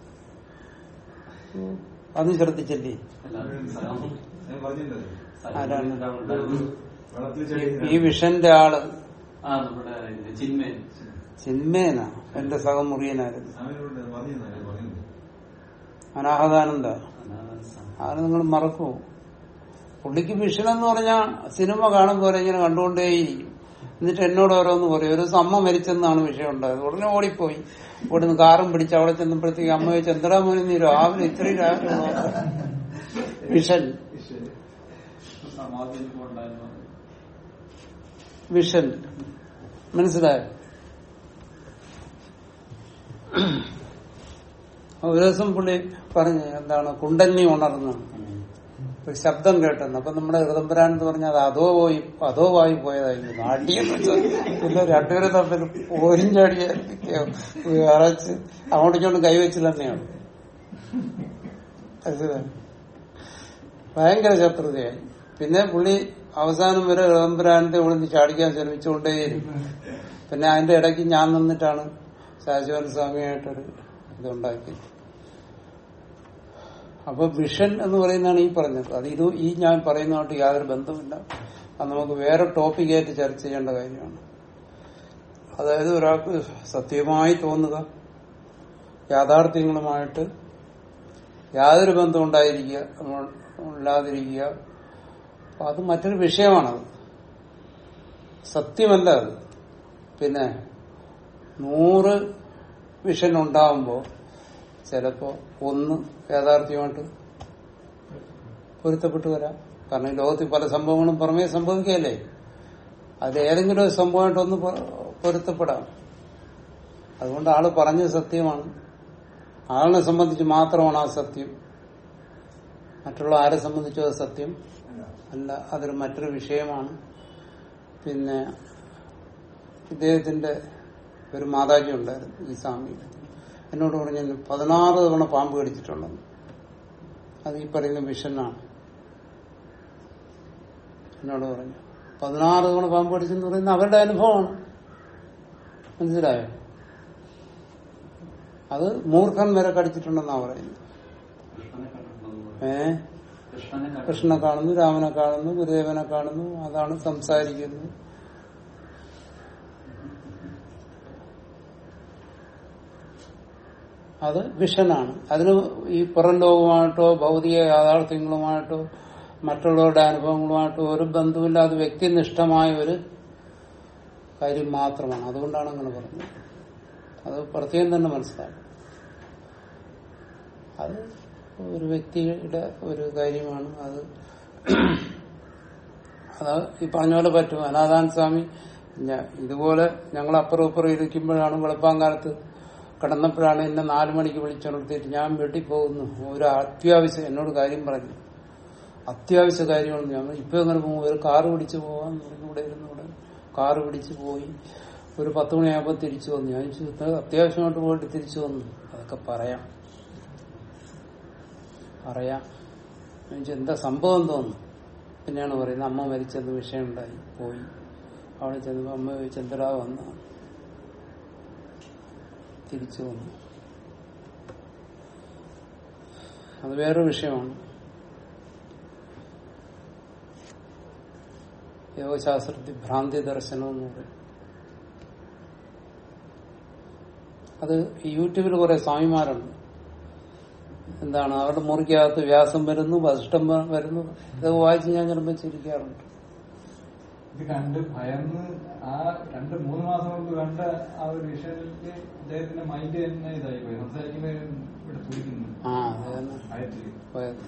അതും ശ്രദ്ധിച്ചില്ലേ ഞാൻ പറഞ്ഞില്ലത് ആരാണ് വെള്ളത്തിൽ ഈ- ചാടി ഈ വിഷന്റെ ആള് ആ നമ്മുടെ ഇത് ചിന്മയൻ ചിന്മേന എന്റെ സഹമുറിയനായിരുന്നു സ്വാമിയോട് പറഞ്ഞിരുന്നു ഞാൻ പറഞ്ഞില്ല അനാഹതാനന്ദ അതാണ് സം- അത് നിങ്ങൾ മറക്കുമോ പുള്ളിക്ക് വിഷൻ എന്ന് പറഞ്ഞാൽ സിനിമ കാണുമ്പോൾ ഇങ്ങനെ കണ്ടുകൊണ്ടേയിരിക്കും എന്നിട്ട് എന്നോട് ഓരോന്ന് പറയും ഒരു ദിവസം അമ്മ മരിച്ചെന്നാണ് വിഷയം ഉണ്ടായത് ഉടനെ ഓടിപ്പോയി ഇവിടുന്ന് കാറും പിടിച്ച് അവിടെ ചെന്നപ്പോഴത്തേക്ക് അമ്മ ചോദിച്ചു എന്തടാ മോനെ നീ രാവിലെ ഇത്രയും രാവിലെ വന്നോ?" വിഷൻ സമാധിയിൽ കൊണ്ടായിരുന്നു വിഷൻ മനസ്സിലായോ ഒരു ദിവസം പുള്ളി പറഞ്ഞു എന്താണ് കുണ്ടന്നി ഉണർന്നു ഒരു ശബ്ദം കേട്ടെന്ന് അപ്പൊ നമ്മുടെ ഹൃദംബരാൻ എന്ന് പറഞ്ഞാൽ അത് അതോ പോയി അതോ വായി പോയതായിരുന്നു അടിയെന്ന് വെച്ചാൽ പിന്നെ രണ്ടുപേരും തമ്മിൽ ഓരിഞ്ചാടിയോ അറച്ച് അങ്ങോട്ടും ഇങ്ങോട്ടും കൈവച്ചിൽ തന്നെയാണ് മനസ്സിലായോ? ഭയങ്കര ശത്രുതയായി പിന്നെ പുള്ളി അവസാനം വരെ ഹൃദംബരാന്റെ ഉള്ളിൽ ചാടിക്കാൻ ശ്രമിച്ചുകൊണ്ടേയിരുന്നു പിന്നെ അതിന്റെ ഇടയ്ക്ക് ഞാൻ നിന്നിട്ടാണ് ശാശ്വത സ്വാമിയായിട്ടൊരു ഇതുണ്ടാക്കിയത് അപ്പൊ വിഷൻ എന്ന് പറയുന്നതാണ് ഈ പറഞ്ഞത് അത് ഇത് ഈ ഞാൻ പറയുന്നതായിട്ട് യാതൊരു ബന്ധമില്ല അത് നമുക്ക് വേറെ ടോപ്പിക്കായിട്ട് ചർച്ച ചെയ്യേണ്ട കാര്യമാണ് അതായത് ഒരാൾക്ക് സത്യമായി തോന്നുക യാഥാർത്ഥ്യങ്ങളുമായിട്ട് യാതൊരു ബന്ധം ഉണ്ടായിരിക്കുക ഇല്ലാതിരിക്കുക അപ്പൊ അത് മറ്റൊരു വിഷയമാണത് സത്യമല്ല അത് പിന്നെ നൂറ് വിഷൻ ഉണ്ടാവുമ്പോ ചിലപ്പോ ഒന്ന് യാഥാർത്ഥ്യമായിട്ട് പൊരുത്തപ്പെട്ടു വരാം കാരണം ഈ ലോകത്തിൽ പല സംഭവങ്ങളും പുറമേ സംഭവിക്കുകയല്ലേ അതിൽ ഏതെങ്കിലും ഒരു സംഭവമായിട്ട് ഒന്ന് പൊ- പൊരുത്തപ്പെടാം അതുകൊണ്ട് ആള് പറഞ്ഞത് സത്യമാണ് ആളിനെ സംബന്ധിച്ച് മാത്രമാണ് ആ സത്യം മറ്റുള്ള ആരെ സംബന്ധിച്ചോ അത് സത്യം അല്ല അതൊരു മറ്റൊരു വിഷയമാണ് പിന്നെ ഇദ്ദേഹത്തിന്റെ ഒരു മാതാജി ഉണ്ടായിരുന്നു ഈ സ്വാമി എന്നോട് പറഞ്ഞു പതിനാറ് തവണ പാമ്പ് കടിച്ചിട്ടുണ്ടെന്ന് അത് ഈ പറയുന്ന വിഷനാണ് എന്നോട് പറഞ്ഞു പതിനാറ് തവണ പാമ്പ് കടിച്ചെന്ന് പറയുന്നത് അവരുടെ അനുഭവമാണ് മനസ്സിലായോ അത് മൂർഖൻ വരെ കടിച്ചിട്ടുണ്ടെന്നാ പറയുന്നത് കൃഷ്ണനെ കണ്ടിട്ടുണ്ടെന്ന് ഏ പറഞ്ഞു. കൃഷ്ണനെ കണ്ടിട്ടുണ്ട്. കൃഷ്ണനെ കാണുന്നു രാമനെ കാണുന്നു ഗുരുദേവനെ കാണുന്നു അതാണ് സംസാരിക്കുന്നത് അത് വിഷനാണ് അതിന് ഈ പുറം ലോകവുമായിട്ടോ ഭൗതിക യാഥാർത്ഥ്യങ്ങളുമായിട്ടോ മറ്റുള്ളവരുടെ അനുഭവങ്ങളുമായിട്ടോ ഒരു ബന്ധമില്ലാതെ വ്യക്തിനിഷ്ഠമായ ഒരു കാര്യം മാത്രമാണ് അതുകൊണ്ടാണ് അങ്ങനെ പറഞ്ഞത് അത് പ്രത്യേകം തന്നെ മനസ്സിലാക്കും അത് ഒരു വ്യക്തിയുടെ ഒരു കാര്യമാണ് അത് അത് ഈ പറഞ്ഞ പോലെ പറ്റും അനാഥാൻ സ്വാമി ഞ- ഇതുപോലെ ഞങ്ങൾ അപ്പുറം ഇപ്പുറം ഇരിക്കുമ്പോഴാണ് വെളുപ്പാങ്കാലത്ത് കിടന്നപ്പോഴാണ് എന്നെ നാലു മണിക്ക് വിളിച്ചുണർത്തിയിട്ട് ഞാൻ വീട്ടിൽ പോകുന്നു ഒരു അത്യാവശ്യം എന്നോട് കാര്യം പറഞ്ഞു അത്യാവശ്യ കാര്യമാണ് ഞാൻ ഇപ്പൊ എങ്ങനെ പോകും ഒരു കാറ് പിടിച്ച് പോകാൻ ഇവിടെ ഇരുന്ന് ഇവിടെ കാറ് പിടിച്ച് പോയി ഒരു പത്ത് മണിയാകുമ്പോൾ തിരിച്ചു വന്നു ഞാൻ ചോദിച്ചു, "ഇത് അത്യാവശ്യമായിട്ട് പോയിട്ട് തിരിച്ചു വന്നു അതൊക്കെ പറയാം പറയാം ഞാൻ ചോദിച്ചു, എന്താ സംഭവം തോന്നുന്നു പിന്നെയാണ് പറയുന്നത് അമ്മ മരിച്ചെന്ന് വിഷയമുണ്ടായി പോയി അവിടെ ചെന്നപ്പോ അമ്മ ചോദിച്ചു എന്തടാ വന്ന തിരിച്ചു വന്നു അത് വേറൊരു വിഷയമാണ് യോഗശാസ്ത്രത്തിൽ ഭ്രാന്തി ദർശനം എന്ന് പറയും അത് യൂട്യൂബിൽ കുറെ സ്വാമിമാരുണ്ട് എന്താണ് അവരുടെ മുറിക്കകത്ത് വ്യാസം വരുന്നു വസിഷ്ടം വ- വരുന്നു ഇതൊക്കെ വായിച്ച് ഞാൻ ചിലപ്പോൾ ചിരിക്കാറുണ്ട് ഇത് കണ്ട് ഭയന്ന് ആ രണ്ട് മൂന്ന് മാസം മുമ്പ് കണ്ട ആ ഒരു വിഷയത്തില് അദ്ദേഹത്തിന്റെ മൈൻഡ് തന്നെ ഇതായി പോയി സംസാരിക്കുമ്പോ ഇവിടെ തുടിക്കുന്നു ആ അത് തന്നെ ഭയത്തില് പോയത്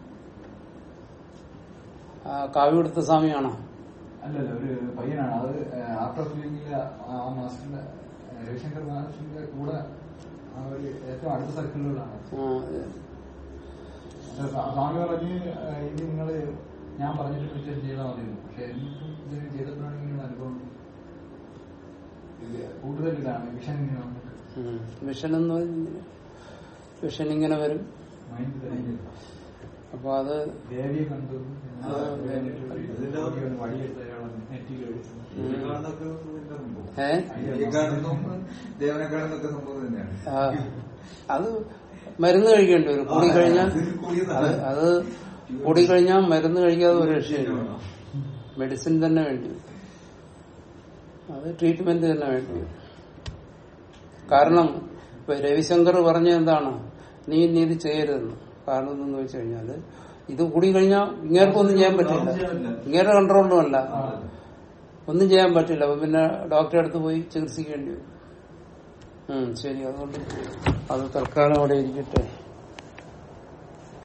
ആ കാവ്യ കൊടുത്ത സ്വാമിയാണോ അല്ലല്ല ഒരു പയ്യനാണ് അത് ആഫ്റ്റർ ഫിലിമിലെ ആ മാസ്റ്ററിന്റെ രവിശങ്കർ മാസ്റ്ററിന്റെ കൂടെ ആ ഒരു ഏറ്റവും അടുത്ത സർക്കിളുകളാണ് ആ, അത് അത് സ്വാ- സ്വാമി പറഞ്ഞ് ആ, ഇത് നിങ്ങള് ഞാൻ പറഞ്ഞിട്ട് പിടിച്ചാൽ ചെയ്താൽ മതി പക്ഷെ എനിക്കും ഇതിന് ചെയ്തപ്പോഴാണ് ഇങ്ങനെ അനുഭവം ഇത് കൂടുതൽ ഇതാണ് വിഷൻ ഇങ്ങനെ വന്നിട്ട് ഉം. വിഷൻ എന്ന് പറഞ്ഞ വിഷൻ ഇങ്ങനെ വരും മൈൻഡ് തന്നെ അപ്പൊ അത് ദേവിയെ കണ്ടു ആ, ഇതിന്റെ വഴിയെടുത്ത ഒരാളാണ് നെറ്റിയിൽ ഈ കാണുന്നതൊക്കെ ഇതിന്റെ സംഭവം. ഏ ഈ കാണുന്നതും ദേവനെ കാണുന്നൊക്കെ സംഭവം തന്നെയാണ് ആ, അത് മരുന്ന് കഴിക്കേണ്ടി വരും കൂടി കഴിഞ്ഞാൽ ഇത് കൂടിയതാണ്. അത് അത് കൂടി കഴിഞ്ഞാൽ മരുന്ന് കഴിക്കാതെ ഒരു രക്ഷയില്ല മെഡിസിൻ തന്നെ വേണ്ടി വരും അത് ട്രീറ്റ്മെന്റ് തന്നെ വേണ്ടി വരും കാരണം ഇപ്പൊ രവിശങ്കർ പറഞ്ഞ എന്താണ് നീ ഇനി ഇത് ചെയ്യരുതെന്ന് കാരണം എന്തെന്ന് വെച്ച് കഴിഞ്ഞാല് ഇത് കൂടി കഴിഞ്ഞാൽ ഇങ്ങേർക്കൊന്നും ചെയ്യാൻ പറ്റില്ല ഇങ്ങേരെ കൺട്രോളിലും അല്ല ഒന്നും ചെയ്യാൻ പറ്റില്ല അപ്പൊ പിന്നെ ഡോക്ടറെ അടുത്ത് പോയി ചികിത്സിക്കേണ്ടി വരും ഉം ശരി അതുകൊണ്ട് അത് തൽക്കാലം അവിടെ ഇരിക്കട്ടെ